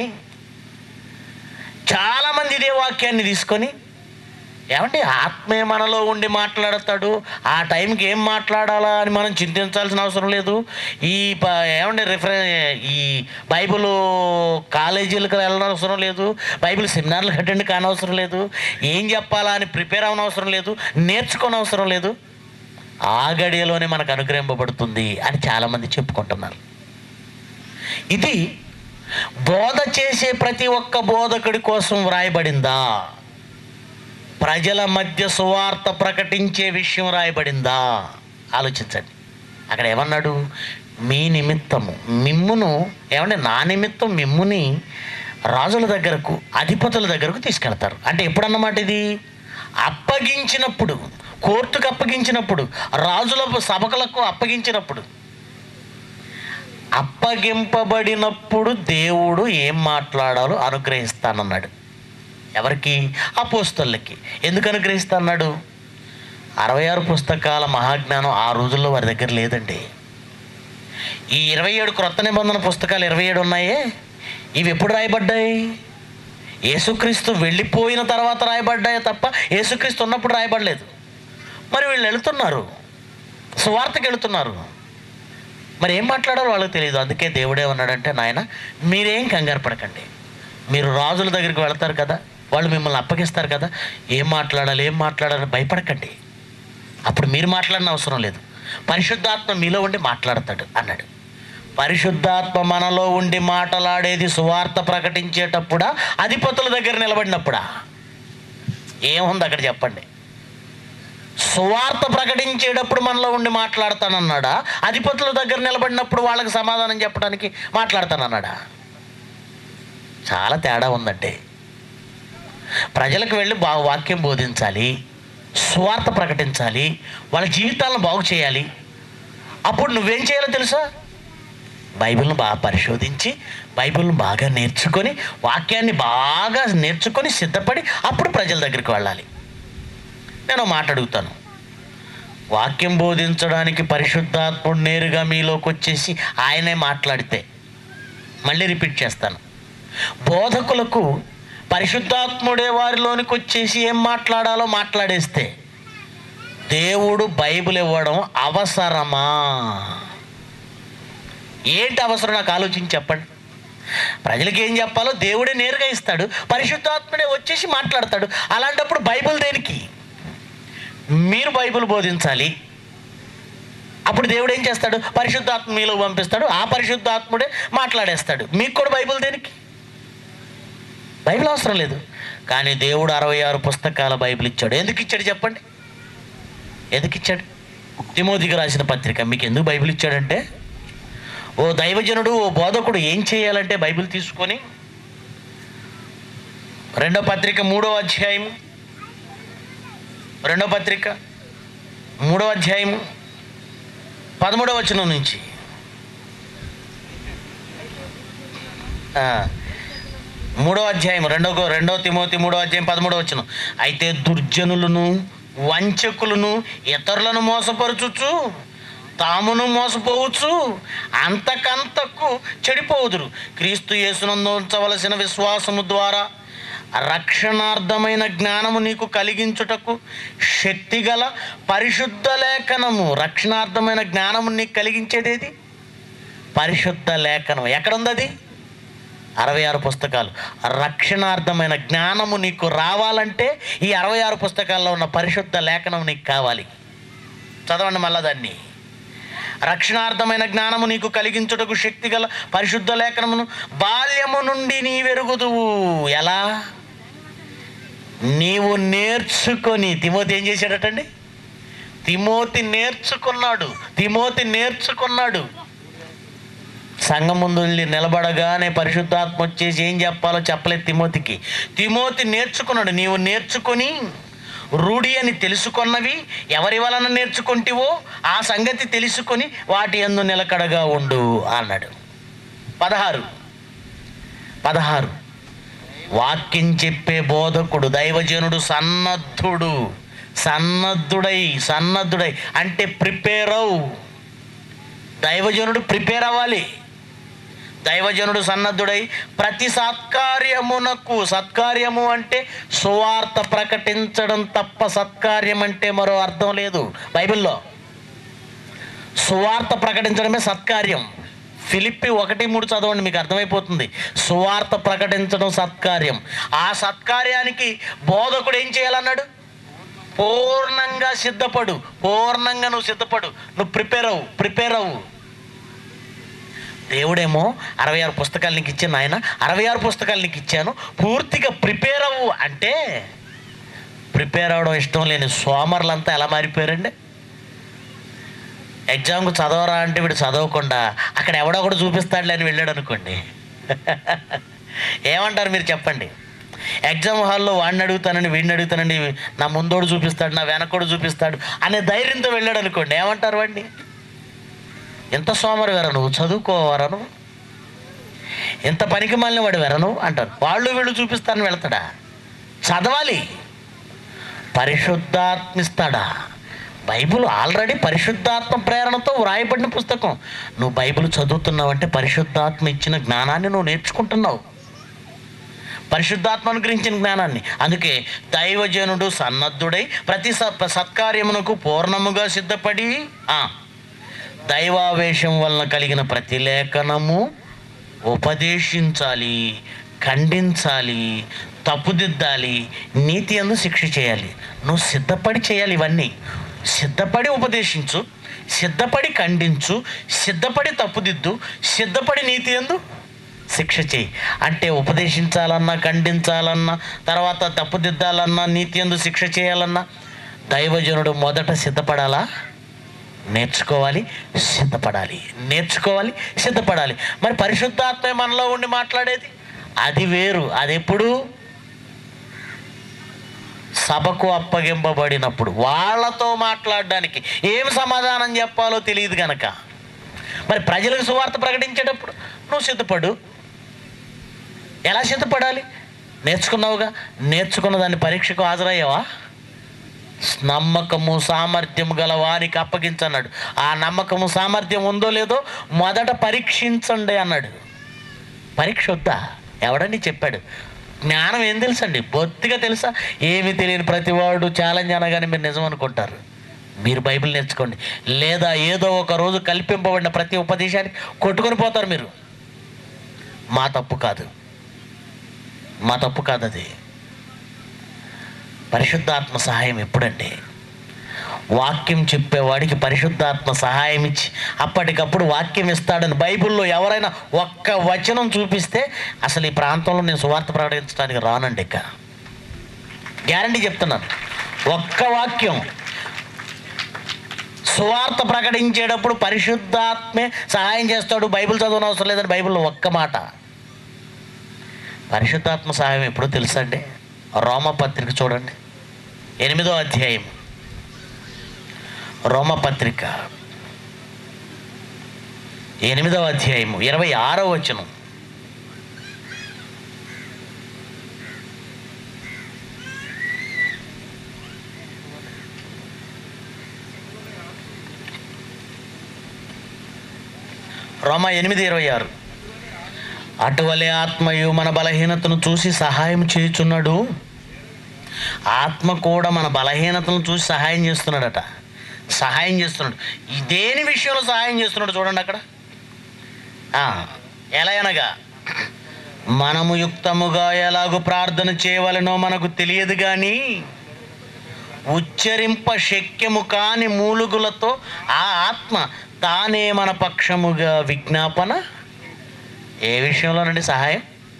చాలామంది ఇదే వాక్యాన్ని తీసుకొని ఏమంటే ఆత్మే మనలో ఉండి మాట్లాడతాడు ఆ టైంకి ఏం మాట్లాడాలా అని మనం చింతించాల్సిన అవసరం లేదు ఈ ప- ఏమంటే రిఫరె ఈ బైబిల్ కాలేజీలకు వెళ్ళడం అవసరం లేదు బైబిల్ సెమినార్లకు అటెండ్ కానవసరం లేదు ఏం చెప్పాలా అని ప్రిపేర్ అవ్వనవసరం లేదు నేర్చుకోని అవసరం లేదు ఆ గడియలోనే మనకు అనుగ్రహింపబడుతుంది అని చాలామంది చెప్పుకుంటున్నారు ఇది బోధ చేసే ప్రతి ఒక్క బోధకుడి కోసం వ్రాయబడిందా ప్రజల మధ్య సువార్త ప్రకటించే విషయం రాయబడిందా ఆలోచించండి అక్కడ ఏమన్నాడు మీ నిమిత్తము మిమ్మును ఏమంటే నా నిమిత్తం మిమ్ముని రాజుల దగ్గరకు అధిపతుల దగ్గరకు తీసుకెళ్తారు అంటే ఎప్పుడన్నమాట ఇది అప్పగించినప్పుడు కోర్టుకు అప్పగించినప్పుడు రాజుల సభకులకు అప్పగించినప్పుడు అప్పగింపబడినప్పుడు దేవుడు ఏం మాట్లాడాలో అనుగ్రహిస్తానన్నాడు ఎవరికి అపోస్తలకి ఎందుకు అనుగ్రహిస్తాన్నాడు అరవై ఆరు పుస్తకాల మహాజ్ఞానం ఆ రోజుల్లో వారి దగ్గర లేదండి ఈ ఇరవై ఏడు క్రొత్త నిబంధన పుస్తకాలు ఇరవై ఏడు ఉన్నాయే ఇవి ఎప్పుడు రాయబడ్డాయి యేసుక్రీస్తు వెళ్ళిపోయిన తర్వాత రాయబడ్డాయి తప్ప యేసుక్రీస్తు ఉన్నప్పుడు రాయబడలేదు మరి వీళ్ళు వెళుతున్నారు సువార్తకి వెళుతున్నారు మరి ఏం మాట్లాడాలో వాళ్ళకి తెలియదు అందుకే దేవుడేమన్నాడంటే నాయన మీరేం కంగారు పడకండి మీరు రాజుల దగ్గరికి వెళ్తారు కదా వాళ్ళు మిమ్మల్ని అప్పగిస్తారు కదా ఏం మాట్లాడాలి ఏం మాట్లాడాలని భయపడకండి అప్పుడు మీరు మాట్లాడిన అవసరం లేదు పరిశుద్ధాత్మ మీలో ఉండి మాట్లాడతాడు అన్నాడు పరిశుద్ధాత్మ మనలో ఉండి మాట్లాడేది సువార్త ప్రకటించేటప్పుడా అధిపతుల దగ్గర నిలబడినప్పుడా ఏముంది అక్కడ చెప్పండి సువార్త ప్రకటించేటప్పుడు మనలో ఉండి మాట్లాడతానన్నాడా అధిపతుల దగ్గర నిలబడినప్పుడు వాళ్ళకి సమాధానం చెప్పడానికి మాట్లాడతానన్నాడా చాలా తేడా ఉందండి ప్రజలకు వెళ్ళి బా వాక్యం బోధించాలి స్వార్థ ప్రకటించాలి వాళ్ళ జీవితాలను బాగు చేయాలి అప్పుడు నువ్వేం చేయాలో తెలుసా బైబిల్ను బాగా పరిశోధించి బైబిల్ను బాగా నేర్చుకొని వాక్యాన్ని బాగా నేర్చుకొని సిద్ధపడి అప్పుడు ప్రజల దగ్గరికి వెళ్ళాలి నేను ఒక మాట అడుగుతాను వాక్యం బోధించడానికి పరిశుద్ధాత్ముడు నేరుగా మీలోకి వచ్చేసి ఆయనే మాట్లాడితే మళ్ళీ రిపీట్ చేస్తాను బోధకులకు పరిశుద్ధాత్ముడే వారిలోనికి వచ్చేసి ఏం మాట్లాడాలో మాట్లాడేస్తే దేవుడు బైబిల్ ఇవ్వడం అవసరమా ఏంటి అవసరం నాకు ఆలోచించి చెప్పండి ప్రజలకు ఏం చెప్పాలో దేవుడే నేరుగా ఇస్తాడు పరిశుద్ధాత్ముడే వచ్చేసి మాట్లాడతాడు అలాంటప్పుడు బైబిల్ దేనికి మీరు బైబిల్ బోధించాలి అప్పుడు దేవుడు ఏం చేస్తాడు పరిశుద్ధాత్మ మీలో పంపిస్తాడు ఆ పరిశుద్ధాత్ముడే మాట్లాడేస్తాడు మీకు కూడా బైబిల్ దేనికి బైబిల్ అవసరం లేదు కానీ దేవుడు అరవై ఆరు పుస్తకాల బైబిల్ ఇచ్చాడు ఎందుకు ఇచ్చాడు చెప్పండి ఎందుకు ఇచ్చాడు తిమోతికి రాసిన పత్రిక మీకు ఎందుకు బైబిల్ ఇచ్చాడంటే ఓ దైవజనుడు ఓ బోధకుడు ఏం చేయాలంటే బైబిల్ తీసుకొని రెండో పత్రిక మూడో అధ్యాయము రెండో పత్రిక మూడో అధ్యాయము పదమూడవ వచనం నుంచి ఆ, మూడో అధ్యాయం రెండో రెండో తిమోతి మూడో అధ్యాయం పదమూడో వచనం అయితే దుర్జనులను వంచకులను ఇతరులను మోసపరచుచు తామును మోసపోవచ్చు అంతకంతకు చెడిపోవుదురు క్రీస్తు యేసునందు ఉంచవలసిన విశ్వాసము ద్వారా రక్షణార్థమైన జ్ఞానము నీకు కలిగించుటకు శక్తిగల పరిశుద్ధ లేఖనము రక్షణార్థమైన జ్ఞానము నీకు కలిగించేదేది పరిశుద్ధ లేఖనం ఎక్కడుంది అది అరవై ఆరు పుస్తకాలు రక్షణార్థమైన జ్ఞానము నీకు రావాలంటే ఈ అరవై ఆరు పుస్తకాల్లో ఉన్న పరిశుద్ధ లేఖనం నీకు కావాలి చదవండి మళ్ళా దాన్ని రక్షణార్థమైన జ్ఞానము నీకు కలిగించుటకు శక్తి గల పరిశుద్ధ లేఖనమును బాల్యము నుండి నీ వెరుగుదువు ఎలా నీవు నేర్చుకొని తిమోతి ఏం చేశాడటండి తిమోతి నేర్చుకున్నాడు తిమోతి నేర్చుకున్నాడు సంఘం ముందు వెళ్ళి నిలబడగానే పరిశుద్ధాత్మ వచ్చేసి ఏం చెప్పాలో చెప్పలేదు తిమోతికి తిమోతి నేర్చుకున్నాడు నీవు నేర్చుకొని రూఢి అని తెలుసుకున్నవి ఎవరి వలన నేర్చుకుంటివో ఆ సంగతి తెలుసుకొని వాటి ఎందు నిలకడగా ఉండు అన్నాడు పదహారు పదహారు వాక్యం చెప్పే బోధకుడు దైవజనుడు సన్నద్ధుడు సన్నద్ధుడై సన్నద్ధుడై అంటే ప్రిపేర్ అవు దైవజనుడు ప్రిపేర్ అవ్వాలి దైవజనుడు సన్నద్ధుడై ప్రతి సత్కార్యమునకు సత్కార్యము అంటే సువార్త ప్రకటించడం తప్ప సత్కార్యం అంటే మరో అర్థం లేదు బైబిల్లో సువార్త ప్రకటించడమే సత్కార్యం ఫిలిప్పి ఒకటి మూడు చదవండి మీకు అర్థమైపోతుంది సువార్త ప్రకటించడం సత్కార్యం ఆ సత్కార్యానికి బోధకుడు ఏం చేయాలన్నాడు పూర్ణంగా సిద్ధపడు పూర్ణంగా నువ్వు సిద్ధపడు నువ్వు ప్రిపేర్ అవ్వు ప్రిపేర్ అవ్వు దేవుడేమో అరవై ఆరు పుస్తకాలు నీకు ఇచ్చాను ఆయన అరవై ఆరు పుస్తకాలు నీకు ఇచ్చాను పూర్తిగా ప్రిపేర్ అవ్వు అంటే ప్రిపేర్ అవ్వడం ఇష్టం లేని సోమరులంతా ఎలా మారిపోయారండి ఎగ్జామ్కు చదవరా అంటే వీడు చదవకుండా అక్కడ ఎవడో ఒకడు చూపిస్తాడులే అని వెళ్ళాడు అనుకోండి ఏమంటారు మీరు చెప్పండి ఎగ్జామ్ హాల్లో వాడిని అడుగుతానండి వీడిని అడుగుతానండి నా ముందోడు చూపిస్తాడు నా వెనకోడు చూపిస్తాడు అనే ధైర్యంతో వెళ్ళాడు అనుకోండి ఏమంటారు వాడిని ఎంత సోమరు వెర నువ్వు చదువుకోవరా నువ్వు ఎంత పనికి మాలిన వాడు వెర నువ్వు అంటారు వాళ్ళు వీళ్ళు చూపిస్తారని వెళ్తాడా చదవాలి పరిశుద్ధాత్మిస్తాడా బైబిల్ ఆల్రెడీ పరిశుద్ధాత్మ ప్రేరణతో వ్రాయబడిన పుస్తకం నువ్వు బైబిల్ చదువుతున్నావంటే పరిశుద్ధాత్మ ఇచ్చిన జ్ఞానాన్ని నువ్వు నేర్చుకుంటున్నావు పరిశుద్ధాత్మ అనుగ్రహించిన జ్ఞానాన్ని అందుకే దైవజనుడు సన్నద్ధుడై ప్రతి స- సత్కార్యమునకు పూర్ణముగా సిద్ధపడి ఆ, దైవావేశం వలన కలిగిన ప్రతి లేఖనము ఉపదేశించాలి ఖండించాలి తప్పుదిద్దాలి నీతి అందు శిక్ష చేయాలి నువ్వు సిద్ధపడి చేయాలి ఇవన్నీ సిద్ధపడి ఉపదేశించు సిద్ధపడి ఖండించు సిద్ధపడి తప్పుదిద్దు సిద్ధపడి నీతి అందు శిక్ష చేయి అంటే ఉపదేశించాలన్నా ఖండించాలన్నా తర్వాత తప్పుదిద్దాలన్నా నీతి అందు శిక్ష చేయాలన్నా దైవజనుడు మొదట సిద్ధపడాలా నేర్చుకోవాలి సిద్ధపడాలి నేర్చుకోవాలి సిద్ధపడాలి మరి పరిశుద్ధాత్మ మనలో ఉండి మాట్లాడేది అది వేరు అది ఎప్పుడు సభకు అప్పగింపబడినప్పుడు వాళ్ళతో మాట్లాడడానికి ఏం సమాధానం చెప్పాలో తెలియదు గనక మరి ప్రజలకు సువార్త ప్రకటించేటప్పుడు నువ్వు సిద్ధపడు ఎలా సిద్ధపడాలి నేర్చుకున్నావుగా నేర్చుకున్న దాన్ని పరీక్షకు హాజరయ్యావా నమ్మకము సామర్థ్యం గల వారికి అప్పగించన్నాడు ఆ నమ్మకము సామర్థ్యం ఉందో లేదో మొదట పరీక్షించండి అన్నాడు పరీక్ష వద్దా ఎవడని చెప్పాడు జ్ఞానం ఏం తెలుసండి బొత్తిగా తెలుసా ఏమి తెలియని ప్రతివాడు ఛాలెంజ్ అనగానే మీరు నిజం అనుకుంటారు మీరు బైబిల్ నేర్చుకోండి లేదా ఏదో ఒక రోజు కల్పింపబడిన ప్రతి ఉపదేశానికి కొట్టుకొని పోతారు మీరు మా తప్పు కాదు మా తప్పు కాదు అది పరిశుద్ధాత్మ సహాయం ఎప్పుడండి వాక్యం చెప్పేవాడికి పరిశుద్ధాత్మ సహాయం ఇచ్చి అప్పటికప్పుడు వాక్యం ఇస్తాడని బైబిల్లో ఎవరైనా ఒక్క వచనం చూపిస్తే అసలు ఈ ప్రాంతంలో నేను సువార్త ప్రకటించడానికి రానండి ఇక గ్యారంటీ చెప్తున్నాను ఒక్క వాక్యం సువార్త ప్రకటించేటప్పుడు పరిశుద్ధాత్మే సహాయం చేస్తాడు బైబిల్ చదవని అవసరం లేదని బైబిల్లో ఒక్క మాట పరిశుద్ధాత్మ సహాయం ఎప్పుడో తెలుసండి రోమపత్రిక చూడండి ఎనిమిదో అధ్యాయం రోమపత్రిక ఎనిమిదవ అధ్యాయము ఇరవై ఆరో వచనం రోమ ఎనిమిది ఇరవై ఆరు అటువలే ఆత్మయు మన బలహీనతను చూసి సహాయం చేయుచున్నాడు ఆత్మ కూడా మన బలహీనతను చూసి సహాయం చేస్తున్నాడట సహాయం చేస్తున్నాడు ఈ దేని విషయంలో సహాయం చేస్తున్నాడు చూడండి అక్కడ ఆ, ఎలా అనగా మనము యుక్తముగా ఎలాగో ప్రార్థన చేయవలనో మనకు తెలియదు కానీ ఉచ్చరింప శక్యము కాని మూలుగులతో ఆ ఆత్మ తానే మన పక్షముగా విజ్ఞాపన ఏ విషయంలోనండి సహాయం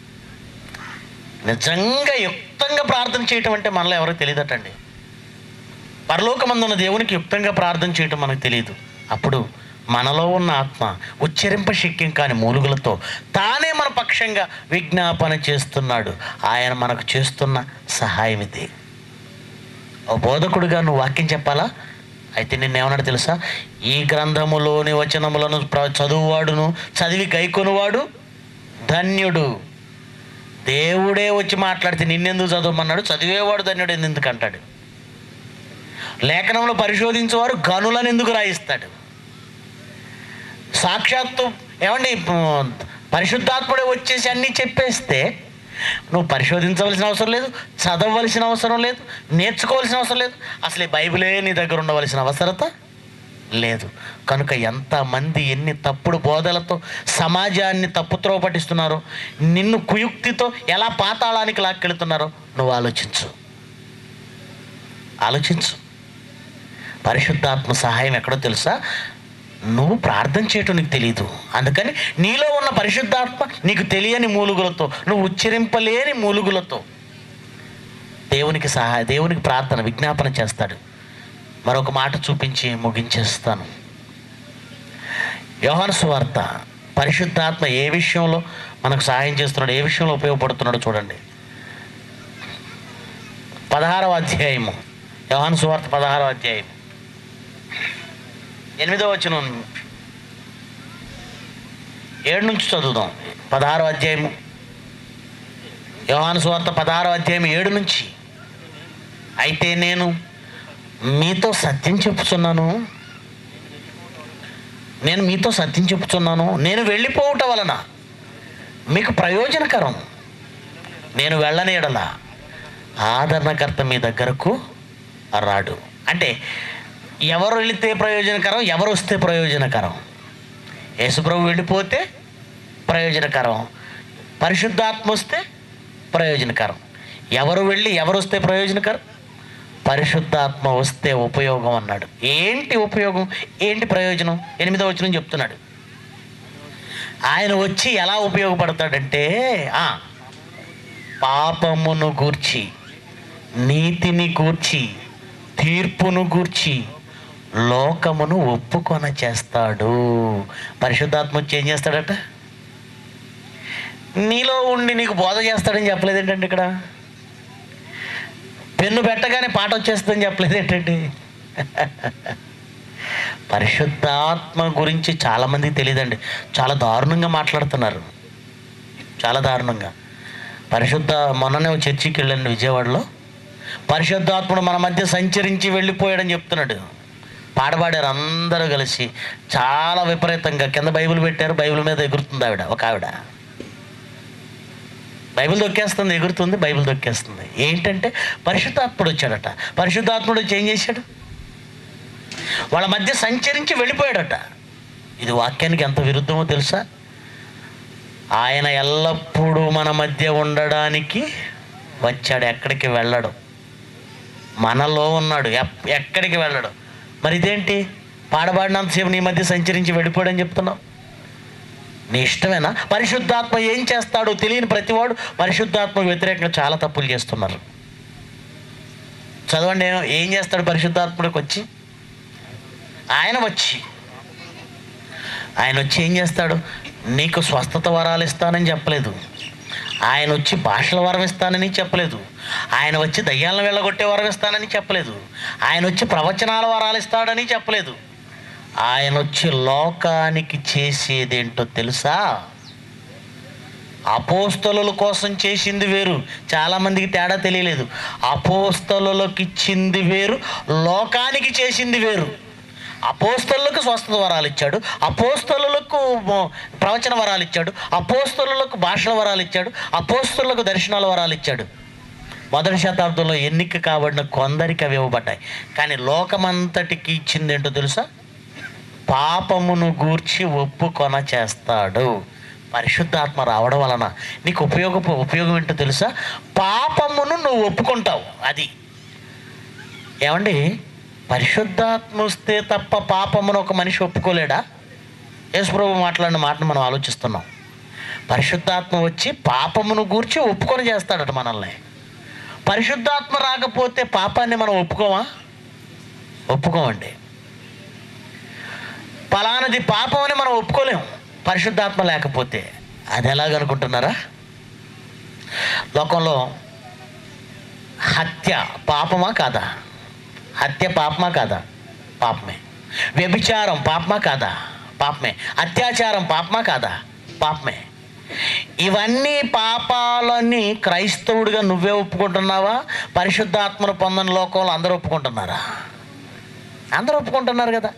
నిజంగా యుక్తంగా ప్రార్థన చేయటం అంటే మనలో ఎవరో తెలియదటండి పరలోకమందున్న దేవునికి యుక్తంగా ప్రార్థన చేయటం మనకు తెలియదు అప్పుడు మనలో ఉన్న ఆత్మ ఉచ్చరింప శక్యం కాని మూలుగులతో తానే మన పక్షంగా విజ్ఞాపన చేస్తున్నాడు ఆయన మనకు చేస్తున్న సహాయం ఇది ఓ బోధకుడుగా నువ్వు వాక్యం చెప్పాలా అయితే నిన్నేమన్నాడు తెలుసా ఈ గ్రంథములోని వచనములను ప్ర- చదువువాడును చదివి గైకొనువాడు ధన్యుడు దేవుడే వచ్చి మాట్లాడితే నిన్నెందుకు చదవమన్నాడు చదివేవాడు ధన్యుడు ఎందుకు అంటాడు లేఖనంలో పరిశోధించేవారు గనులను ఎందుకు రాయిస్తాడు సాక్షాత్తు ఏమండి ఉమ్, పరిశుద్ధాత్ముడే వచ్చేసి అన్నీ చెప్పేస్తే నువ్వు పరిశోధించవలసిన అవసరం లేదు చదవవలసిన అవసరం లేదు నేర్చుకోవాల్సిన అవసరం లేదు అసలు ఈ బైబిలే నీ దగ్గర ఉండవలసిన అవసరత లేదు కనుక ఎంతమంది ఎన్ని తప్పుడు బోధలతో సమాజాన్ని తప్పుత్రోవ పట్టిస్తున్నారో నిన్ను కుయుక్తితో ఎలా పాతాళానికి లాక్కెళ్తున్నారో నువ్వు ఆలోచించు ఆలోచించు పరిశుద్ధాత్మ సహాయం ఎక్కడో తెలుసా నువ్వు ప్రార్థన చేయటం నీకు తెలియదు అందుకని నీలో ఉన్న పరిశుద్ధాత్మ నీకు తెలియని మూలుగులతో నువ్వు ఉచ్చరింపలేని మూలుగులతో దేవునికి సహాయ దేవునికి ప్రార్థన విజ్ఞాపన చేస్తాడు మరొక మాట చూపించి ముగించేస్తాను యోహాను సువార్త పరిశుద్ధాత్మ ఏ విషయంలో మనకు సహాయం చేస్తున్నాడు ఏ విషయంలో ఉపయోగపడుతున్నాడో చూడండి పదహారవ అధ్యాయము యోహాను సువార్త పదహారవ అధ్యాయం ఎనిమిదో వచ్చిన ఏడు నుంచి చదువుదాం పదహారో అధ్యాయము యోహాను సువార్త పదహారో అధ్యాయం ఏడు నుంచి అయితే నేను మీతో సత్యం చెప్పుచున్నాను నేను మీతో సత్యం చెప్పుచున్నాను నేను వెళ్ళిపోవట వలన మీకు ప్రయోజనకరం నేను వెళ్ళని ఎడల ఆదరణకర్త మీ దగ్గరకు రాడు అంటే ఎవరు వెళితే ప్రయోజనకరం ఎవరు వస్తే ప్రయోజనకరం యేసుప్రభు వెళ్ళిపోతే ప్రయోజనకరం పరిశుద్ధాత్మ వస్తే ప్రయోజనకరం ఎవరు వెళ్ళి ఎవరు వస్తే ప్రయోజనకరం పరిశుద్ధాత్మ వస్తే ఉపయోగం అన్నాడు ఏంటి ఉపయోగం ఏంటి ప్రయోజనం ఎనిమిదో వచనం చెప్తున్నాడు ఆయన వచ్చి ఎలా ఉపయోగపడతాడంటే ఆ, పాపమును గూర్చి నీతిని గూర్చి తీర్పును గూర్చి లోకమును ఒప్పుకొన చేస్తాడు పరిశుద్ధాత్మ వచ్చి ఏం చేస్తాడట నీలో ఉండి నీకు బోధ చేస్తాడని చెప్పలేదు ఏంటండి ఇక్కడ పెన్ను పెట్టగానే పాట వచ్చేస్తుందని చెప్పలేదు ఏంటండి పరిశుద్ధాత్మ గురించి చాలామందికి తెలియదండి చాలా దారుణంగా మాట్లాడుతున్నారు చాలా దారుణంగా పరిశుద్ధ మొన్ననే ఒక చర్చికి వెళ్ళండి విజయవాడలో పరిశుద్ధాత్ముడు మన మధ్య సంచరించి వెళ్ళిపోయాడని చెప్తున్నాడు పాడబాడారు అందరూ కలిసి చాలా విపరీతంగా కింద బైబిల్ పెట్టారు బైబిల్ మీద ఎగురుతుంది ఆవిడ ఒక ఆవిడ బైబిల్ దొక్కేస్తుంది ఎగురుతుంది బైబిల్ దొక్కేస్తుంది ఏంటంటే పరిశుద్ధాత్ముడు వచ్చాడట పరిశుద్ధాత్ముడు వచ్చి ఏం చేశాడు వాళ్ళ మధ్య సంచరించి వెళ్ళిపోయాడట ఇది వాక్యానికి ఎంత విరుద్ధమో తెలుసా ఆయన ఎల్లప్పుడూ మన మధ్య ఉండడానికి వచ్చాడు ఎక్కడికి వెళ్ళడు మనలో ఉన్నాడు ఎప్- ఎక్కడికి వెళ్ళడు మరి ఇదేంటి పాడబాడినంతసేపు నీ మధ్య సంచరించి వెళ్ళిపోయాడని చెప్తున్నావు నీ ఇష్టమేనా పరిశుద్ధాత్మ ఏం చేస్తాడో తెలియని ప్రతివాడు పరిశుద్ధాత్మకు వ్యతిరేకంగా చాలా తప్పులు చేస్తున్నారు చదవండి ఏం- ఏం చేస్తాడు పరిశుద్ధాత్ముడికి వచ్చి ఆయన వచ్చి ఆయన వచ్చి ఏం చేస్తాడు నీకు స్వస్థత వరాలు ఇస్తానని చెప్పలేదు ఆయన వచ్చి భాషల వరం ఇస్తానని చెప్పలేదు ఆయన వచ్చి దయ్యాలను వెళ్ళగొట్టే వరం ఇస్తానని చెప్పలేదు ఆయన వచ్చి ప్రవచనాల వరాలు ఇస్తాడని చెప్పలేదు ఆయన వచ్చి లోకానికి చేసేదేంటో తెలుసా అపోస్తలుల కోసం చేసింది వేరు చాలామందికి తేడా తెలియలేదు అపోస్తలులకు ఇచ్చింది వేరు లోకానికి చేసింది వేరు అపోస్తలులకు స్వస్థత వరాలు ఇచ్చాడు అపోస్తలులకు మో- ప్రవచన వరాలు ఇచ్చాడు అపోస్తలులకు భాషల వరాలు ఇచ్చాడు అపోస్తలులకు దర్శనాల వరాలు ఇచ్చాడు మొదటి శతాబ్దంలో ఎన్నిక కాబడిన కొందరికి అవి ఇవ్వబడ్డాయి కానీ లోకమంతటికి ఇచ్చింది ఏంటో తెలుసా పాపమును గూర్చి ఒప్పుకొన చేస్తాడు పరిశుద్ధాత్మ రావడం వలన నీకు ఉపయోగ ఉపయోగం ఏంటో తెలుసా పాపమును నువ్వు ఒప్పుకుంటావు అది ఏమండి పరిశుద్ధాత్మ వస్తే తప్ప పాపమును ఒక మనిషి ఒప్పుకోలేడా యేసుప్రభు మాట్లాడిన మాటను మనం ఆలోచిస్తున్నాం పరిశుద్ధాత్మ వచ్చి పాపమును గూర్చి ఒప్పుకొని చేస్తాడట మనల్ని పరిశుద్ధాత్మ రాకపోతే పాపాన్ని మనం ఒప్పుకోమా ఒప్పుకోమండి పలానది పాపం అని మనం ఒప్పుకోలేం పరిశుద్ధాత్మ లేకపోతే అది ఎలాగనుకుంటున్నారా లోకంలో హత్య పాపమా కాదా హత్య పాపమా కాదా పాపమే వ్యభిచారం పాపమా కాదా పాపమే అత్యాచారం పాపమా కాదా పాపమే ఇవన్నీ పాపాలని క్రైస్తవుడిగా నువ్వే ఒప్పుకుంటున్నావా పరిశుద్ధాత్మను పొందని లోకంలో అందరూ ఒప్పుకుంటున్నారా అందరూ ఒప్పుకుంటున్నారు కదా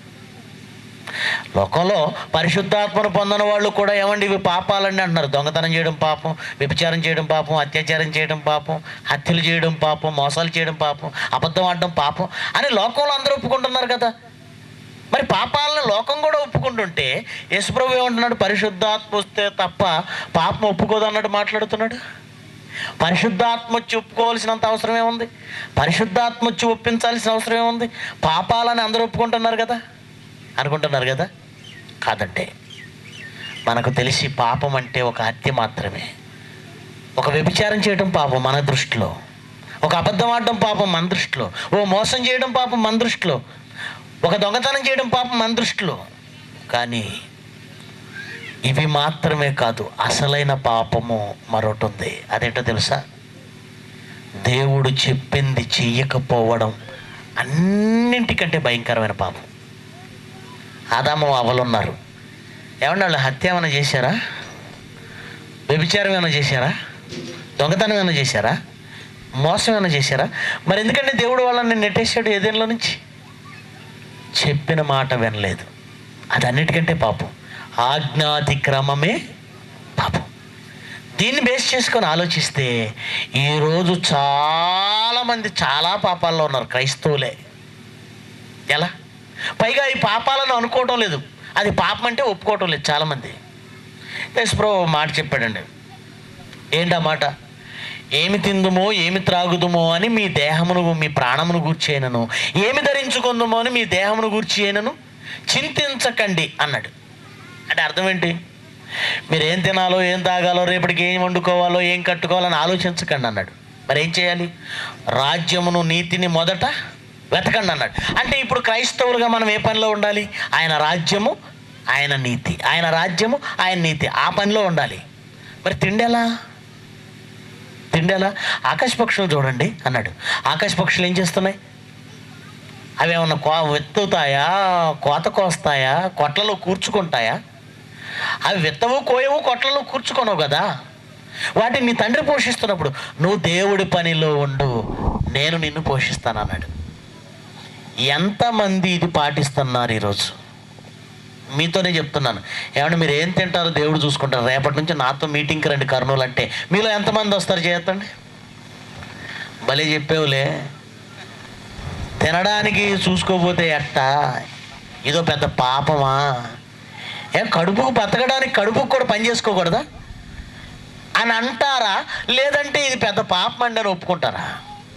లోకంలో పరిశుద్ధాత్మను పొందని వాళ్ళు కూడా ఏమండి ఇవి పాపాలండి అంటున్నారు దొంగతనం చేయడం పాపం వ్యభిచారం చేయడం పాపం అత్యాచారం చేయడం పాపం హత్యలు చేయడం పాపం మోసాలు చేయడం పాపం అబద్ధం ఆడడం పాపం అని లోకంలో అందరూ ఒప్పుకుంటున్నారు కదా మరి పాపాలను లోకం కూడా ఒప్పుకుంటుంటే యశుప్రభు ఏమంటున్నాడు పరిశుద్ధాత్మ వస్తే తప్ప పాపం ఒప్పుకోదు అన్నట్టు మాట్లాడుతున్నాడు పరిశుద్ధాత్మ వచ్చి ఒప్పుకోవాల్సినంత అవసరం ఏముంది పరిశుద్ధాత్మ వచ్చి ఒప్పించాల్సిన అవసరం ఏముంది పాపాలని అందరూ ఒప్పుకుంటున్నారు కదా అనుకుంటున్నారు కదా కాదంటే మనకు తెలిసి పాపం అంటే ఒక హత్య మాత్రమే ఒక వ్యభిచారం చేయడం పాపం మన దృష్టిలో ఒక అబద్ధం ఆడడం పాపం మన దృష్టిలో ఓ మోసం చేయడం పాపం మన దృష్టిలో ఒక దొంగతనం చేయడం పాపం మన దృష్టిలో కానీ ఇవి మాత్రమే కాదు అసలైన పాపము మరొకటి ఉంది అదేంటో తెలుసా దేవుడు చెప్పింది చెయ్యకపోవడం అన్నింటికంటే భయంకరమైన పాపం ఆదాము అవలున్నారు ఏమన్నా వాళ్ళు హత్య ఏమైనా చేశారా వ్యభిచారం ఏమైనా చేశారా దొంగతనం ఏమైనా చేశారా మోసం ఏమైనా చేశారా మరి ఎందుకంటే దేవుడు వాళ్ళని నెట్టేశాడు ఏదేళ్ళలో నుంచి చెప్పిన మాట వినలేదు అది అన్నిటికంటే పాపం ఆజ్ఞాతిక్రమమే పాపం దీన్ని బేస్ చేసుకొని ఆలోచిస్తే ఈరోజు చాలామంది చాలా పాపాల్లో ఉన్నారు క్రైస్తవులే ఎలా పైగా ఈ పాపాలను అనుకోవటం లేదు అది పాపం అంటే ఒప్పుకోవటం లేదు చాలామంది యశ్ప్రో మాట చెప్పాడండి ఏంటా మాట ఏమి తిందుమో ఏమి త్రాగుదుమో అని మీ దేహమును మీ ప్రాణమును గూర్చేయనను ఏమి ధరించుకుందుమో అని మీ దేహమును గూర్చేయనను చింతించకండి అన్నాడు అంటే అర్థం ఏంటి మీరు ఏం తినాలో ఏం తాగాలో రేపటికి ఏం వండుకోవాలో ఏం కట్టుకోవాలని ఆలోచించకండి అన్నాడు మరి ఏం చేయాలి రాజ్యమును నీతిని మొదట వెతకండి అన్నాడు అంటే ఇప్పుడు క్రైస్తవులుగా మనం ఏ పనిలో ఉండాలి ఆయన రాజ్యము ఆయన నీతి ఆయన రాజ్యము ఆయన నీతి ఆ పనిలో ఉండాలి మరి తిండి ఎలా తిండి ఎలా ఆకాశ పక్షులు చూడండి అన్నాడు ఆకాశ పక్షులు ఏం చేస్తున్నాయి అవి ఏమన్నా కో వెత్తుతాయా కోత కోస్తాయా కొట్లలో కూర్చుకుంటాయా అవి విత్తవు కోయవు కొట్లలో కూర్చుకోనవు కదా వాటిని నీ తండ్రి పోషిస్తున్నప్పుడు నువ్వు దేవుడి పనిలో ఉండు నేను నిన్ను పోషిస్తాను అన్నాడు ఎంతమంది ఇది పాటిస్తున్నారు ఈరోజు మీతోనే చెప్తున్నాను ఏమంటే మీరు ఏం తింటారో దేవుడు చూసుకుంటారు రేపటి నుంచి నాతో మీటింగ్కి రండి కర్నూలు అంటే మీలో ఎంతమంది వస్తారు చేస్తండి భలే చెప్పేవులే తినడానికి చూసుకోపోతే ఎట్టా ఇదో పెద్ద పాపమా ఏ కడుపుకు బతకడానికి కడుపుకు కూడా పని చేసుకోకూడదా అని అంటారా లేదంటే ఇది పెద్ద పాపం అండి అని ఒప్పుకుంటారా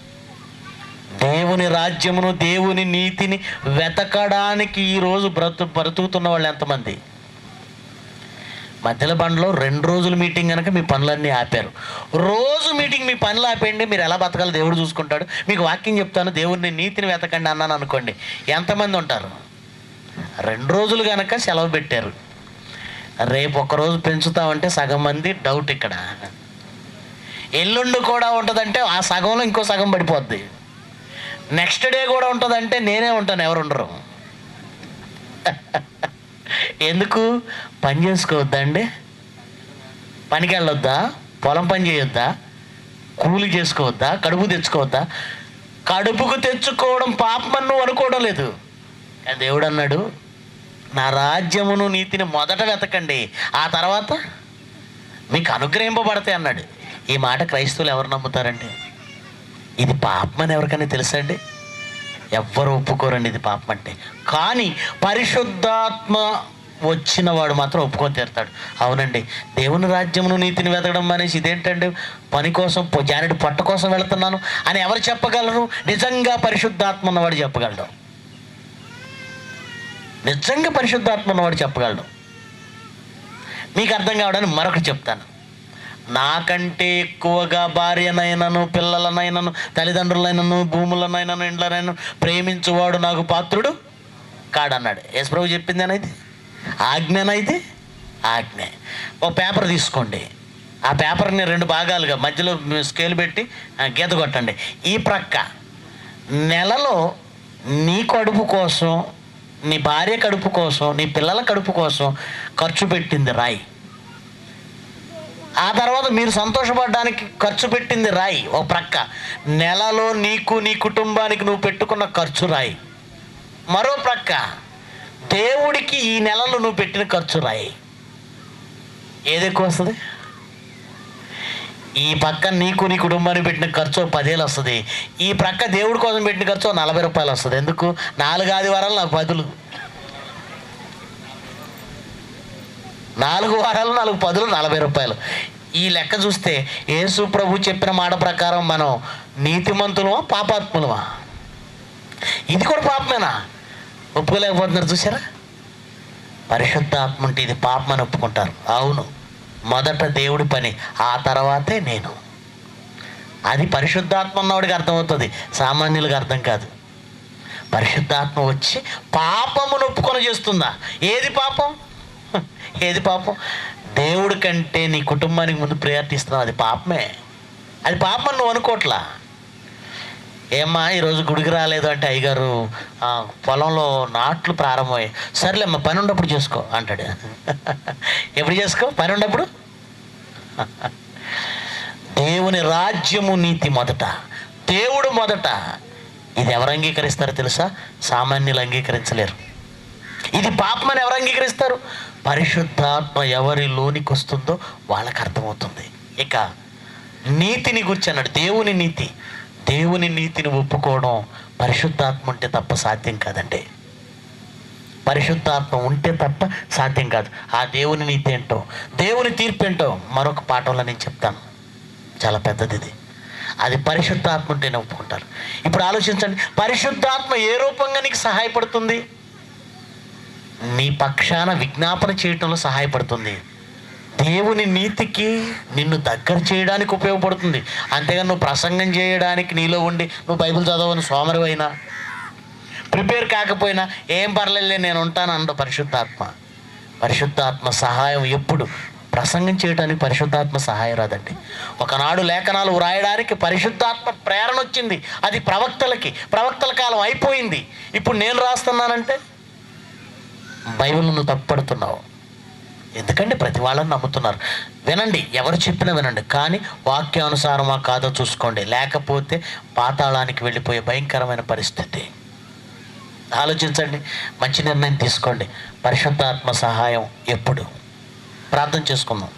దేవుని రాజ్యమును దేవుని నీతిని వెతకడానికి ఈరోజు బ్రతు బ్రతుకుతున్న వాళ్ళు ఎంతమంది మధ్యలో బండ్లో రెండు రోజులు మీటింగ్ కనుక మీ పనులన్నీ ఆపారు రోజు మీటింగ్ మీ పనులు ఆపేయండి మీరు ఎలా బతకాలో దేవుడు చూసుకుంటాడు మీకు వాక్యం చెప్తాను దేవుడిని నీతిని వెతకండి అన్నాను అనుకోండి ఎంతమంది ఉంటారు రెండు రోజులు కనుక సెలవు పెట్టారు రేపు ఒక్కరోజు పెంచుతామంటే సగం మంది డౌట్ ఇక్కడ ఎల్లుండి కూడా ఉంటుందంటే ఆ సగంలో ఇంకో సగం పడిపోద్ది నెక్స్ట్ డే కూడా ఉంటుందంటే నేనే ఉంటాను ఎవరు ఉండరు ఎందుకు పని చేసుకోవద్దా అండి పనికి వెళ్ళొద్దా పొలం పని చేయొద్దా కూలి చేసుకోవద్దా కడుపు తెచ్చుకోవద్దా కడుపుకు తెచ్చుకోవడం పాపమని నువ్వు అనుకోవడం లేదు కానీ దేవుడు అన్నాడు నా రాజ్యమును నీతిని మొదట వెతకండి ఆ తర్వాత మీకు అనుగ్రహింపబడతాయి అన్నాడు ఈ మాట క్రైస్తవులు ఎవరు నమ్ముతారండి ఇది పాపం అని ఎవరికైనా తెలుసా అండి ఎవ్వరు ఒప్పుకోరండి ఇది పాపం అంటే కానీ పరిశుద్ధాత్మ వచ్చిన వాడు మాత్రం ఒప్పుకొని తీరుతాడు అవునండి దేవుని రాజ్యమును నీతిని వెతకడం అనేసి ఇదేంటండి పని కోసం పొ- జానెడు పొట్ట కోసం వెళుతున్నాను అని ఎవరు చెప్పగలరు నిజంగా పరిశుద్ధాత్మ ఉన్నవాడు చెప్పగలడు నిజంగా పరిశుద్ధాత్మ ఉన్నవాడు చెప్పగలడు మీకు అర్థం కావడానికి మరొకటి చెప్తాను నాకంటే ఎక్కువగా భార్యనైనను పిల్లలనైనను తల్లిదండ్రులైనను భూములనైనను ఇండ్లనైనా ప్రేమించువాడు నాకు పాత్రుడు కాడన్నాడు యేసు ప్రభు చెప్పింది అనేది ఆజ్ఞనైతే ఆజ్ఞ ఒక పేపర్ తీసుకోండి ఆ పేపర్ని రెండు భాగాలుగా మధ్యలో స్కేల్ పెట్టి ఆ, గీత కొట్టండి ఈ ప్రక్క నెలలో నీ కడుపు కోసం నీ భార్య కడుపు కోసం నీ పిల్లల కడుపు కోసం ఖర్చు పెట్టింది రాయి ఆ తర్వాత మీరు సంతోషపడడానికి ఖర్చు పెట్టింది రాయి ఓ ప్రక్క నెలలో నీకు నీ కుటుంబానికి నువ్వు పెట్టుకున్న ఖర్చు రాయి మరో ప్రక్క దేవుడికి ఈ నెలలో నువ్వు పెట్టిన ఖర్చు రాయి ఏది ఎక్కువ వస్తుంది ఈ పక్క నీకు నీ కుటుంబానికి పెట్టిన ఖర్చు ఓ పదేళ్ళు వస్తుంది ఈ ప్రక్క దేవుడి కోసం పెట్టిన ఖర్చు ఓ నలభై రూపాయలు వస్తుంది ఎందుకు నాలుగు ఆదివారాలు నాకు పదులు నాలుగు వారాలు నాలుగు పదులు నలభై రూపాయలు ఈ లెక్క చూస్తే యేసు ప్రభు చెప్పిన మాట ప్రకారం మనం నీతిమంతులమా పాపాత్ములమా ఇది కూడా పాపమేనా ఒప్పుకోలేకపోతున్నారు చూసారా పరిశుద్ధ ఆత్మ ఉంటే ఇది పాపమని ఒప్పుకుంటారు అవును మొదట దేవుడి పని ఆ తర్వాతే నేను అది పరిశుద్ధాత్మ ఉన్నవాడికి అర్థమవుతుంది సామాన్యులకు అర్థం కాదు పరిశుద్ధాత్మ వచ్చి పాపమును ఒప్పుకొని చేస్తుందా ఏది పాపం హ, ఏది పాపం దేవుడి కంటే నీ కుటుంబానికి ముందు ప్రయారిటీ ఇస్తున్నావు అది పాపమే అది పాపం నువ్వు అనుకోవట్లా ఏమ్మా ఈరోజు గుడికి రాలేదు అంటే అయ్యగారు ఆ, పొలంలో నాట్లు ప్రారంభమయ్యాయి సర్లేమ్మా పని ఉన్నప్పుడు చేసుకో అంటాడు ఎప్పుడు చేసుకో పని ఉన్నప్పుడు దేవుని రాజ్యము నీతి మొదట దేవుడు మొదట ఇది ఎవరు అంగీకరిస్తారో తెలుసా సామాన్యులు అంగీకరించలేరు ఇది పాపమని ఎవరు అంగీకరిస్తారు పరిశుద్ధాత్మ ఎవరి లోనికి వస్తుందో వాళ్ళకి అర్థమవుతుంది ఇక నీతిని గురించి అన్నాడు దేవుని నీతి దేవుని నీతిని ఒప్పుకోవడం పరిశుద్ధాత్మ ఉంటే తప్ప సాధ్యం కాదండి పరిశుద్ధాత్మ ఉంటే తప్ప సాధ్యం కాదు ఆ దేవుని నీతి ఏంటో దేవుని తీర్పు ఏంటో మరొక పాఠంలో నేను చెప్తాను చాలా పెద్దది ఇది అది పరిశుద్ధాత్మ ఉంటేనే ఒప్పుకుంటారు ఇప్పుడు ఆలోచించండి పరిశుద్ధాత్మ ఏ రూపంగా నీకు సహాయపడుతుంది నీ పక్షాన విజ్ఞాపన చేయటంలో సహాయపడుతుంది దేవుని నీతికి నిన్ను దగ్గర చేయడానికి ఉపయోగపడుతుంది అంతేగాని నువ్వు ప్రసంగం చేయడానికి నీలో ఉండి నువ్వు బైబిల్ చదవని సోమరివైనా ప్రిపేర్ కాకపోయినా ఏం పర్లేదులే నేను ఉంటాను అండు పరిశుద్ధాత్మ పరిశుద్ధాత్మ సహాయం ఎప్పుడు ప్రసంగం చేయడానికి పరిశుద్ధాత్మ సహాయం రాదండి ఒకనాడు లేఖనాలు వ్రాయడానికి పరిశుద్ధాత్మ ప్రేరణ వచ్చింది అది ప్రవక్తలకి ప్రవక్తల కాలం అయిపోయింది ఇప్పుడు నేను రాస్తున్నానంటే బైబిల్ నువ్వు తప్పుపడుతున్నావు ఎందుకంటే ప్రతి వాళ్ళని నమ్ముతున్నారు వినండి ఎవరు చెప్పినా వినండి కానీ వాక్యానుసారమా కాదో చూసుకోండి లేకపోతే పాతాళానికి వెళ్ళిపోయే భయంకరమైన పరిస్థితి ఆలోచించండి మంచి నిర్ణయం తీసుకోండి పరిశుద్ధాత్మ సహాయం ఎప్పుడు ప్రార్థన చేసుకుందాం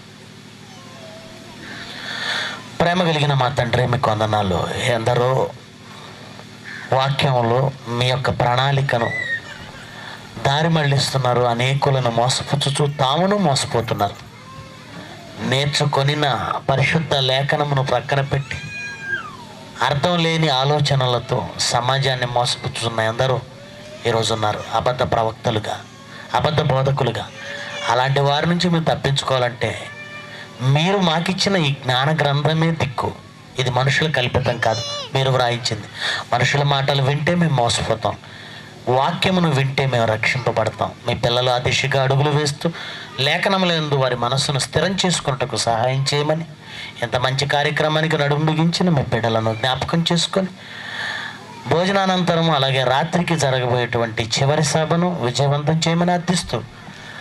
ప్రేమ కలిగిన మా తండ్రి మీకు వందనాలు ఎందరో వాక్యంలో మీ యొక్క ప్రణాళికను దారి మళ్ళిస్తున్నారు అనేకులను మోసపుచ్చుచు తామును మోసపోతున్నారు నేర్చుకొనిన పరిశుద్ధ లేఖనమును ప్రక్కన పెట్టి అర్థం లేని ఆలోచనలతో సమాజాన్ని మోసపుచ్చుతున్న ఎందరో ఈరోజు ఉన్నారు అబద్ధ ప్రవక్తలుగా అబద్ధ బోధకులుగా అలాంటి వారి నుంచి మేము తప్పించుకోవాలంటే మీరు మాకిచ్చిన ఈ జ్ఞాన గ్రంథమే దిక్కు ఇది మనుషుల కల్పితం కాదు మీరు వ్రాయించింది మనుషుల మాటలు వింటే మేము మోసపోతాం వాక్యమును వింటే మేము రక్షింపబడతాం మీ పిల్లలు ఆ దిశగా అడుగులు వేస్తూ లేఖనములందు వారి మనస్సును స్థిరం చేసుకున్నట్టుకు సహాయం చేయమని ఎంత మంచి కార్యక్రమానికి నడుము బిగించిన మీ బిడ్డలను జ్ఞాపకం చేసుకొని భోజనానంతరం అలాగే రాత్రికి జరగబోయేటువంటి చివరి సభను విజయవంతం చేయమని అర్థిస్తూ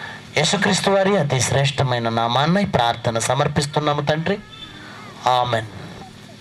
యేసుక్రీస్తు వారి అతి శ్రేష్టమైన నామాన్న ఈ ప్రార్థన సమర్పిస్తున్నాము తండ్రి ఆమెన్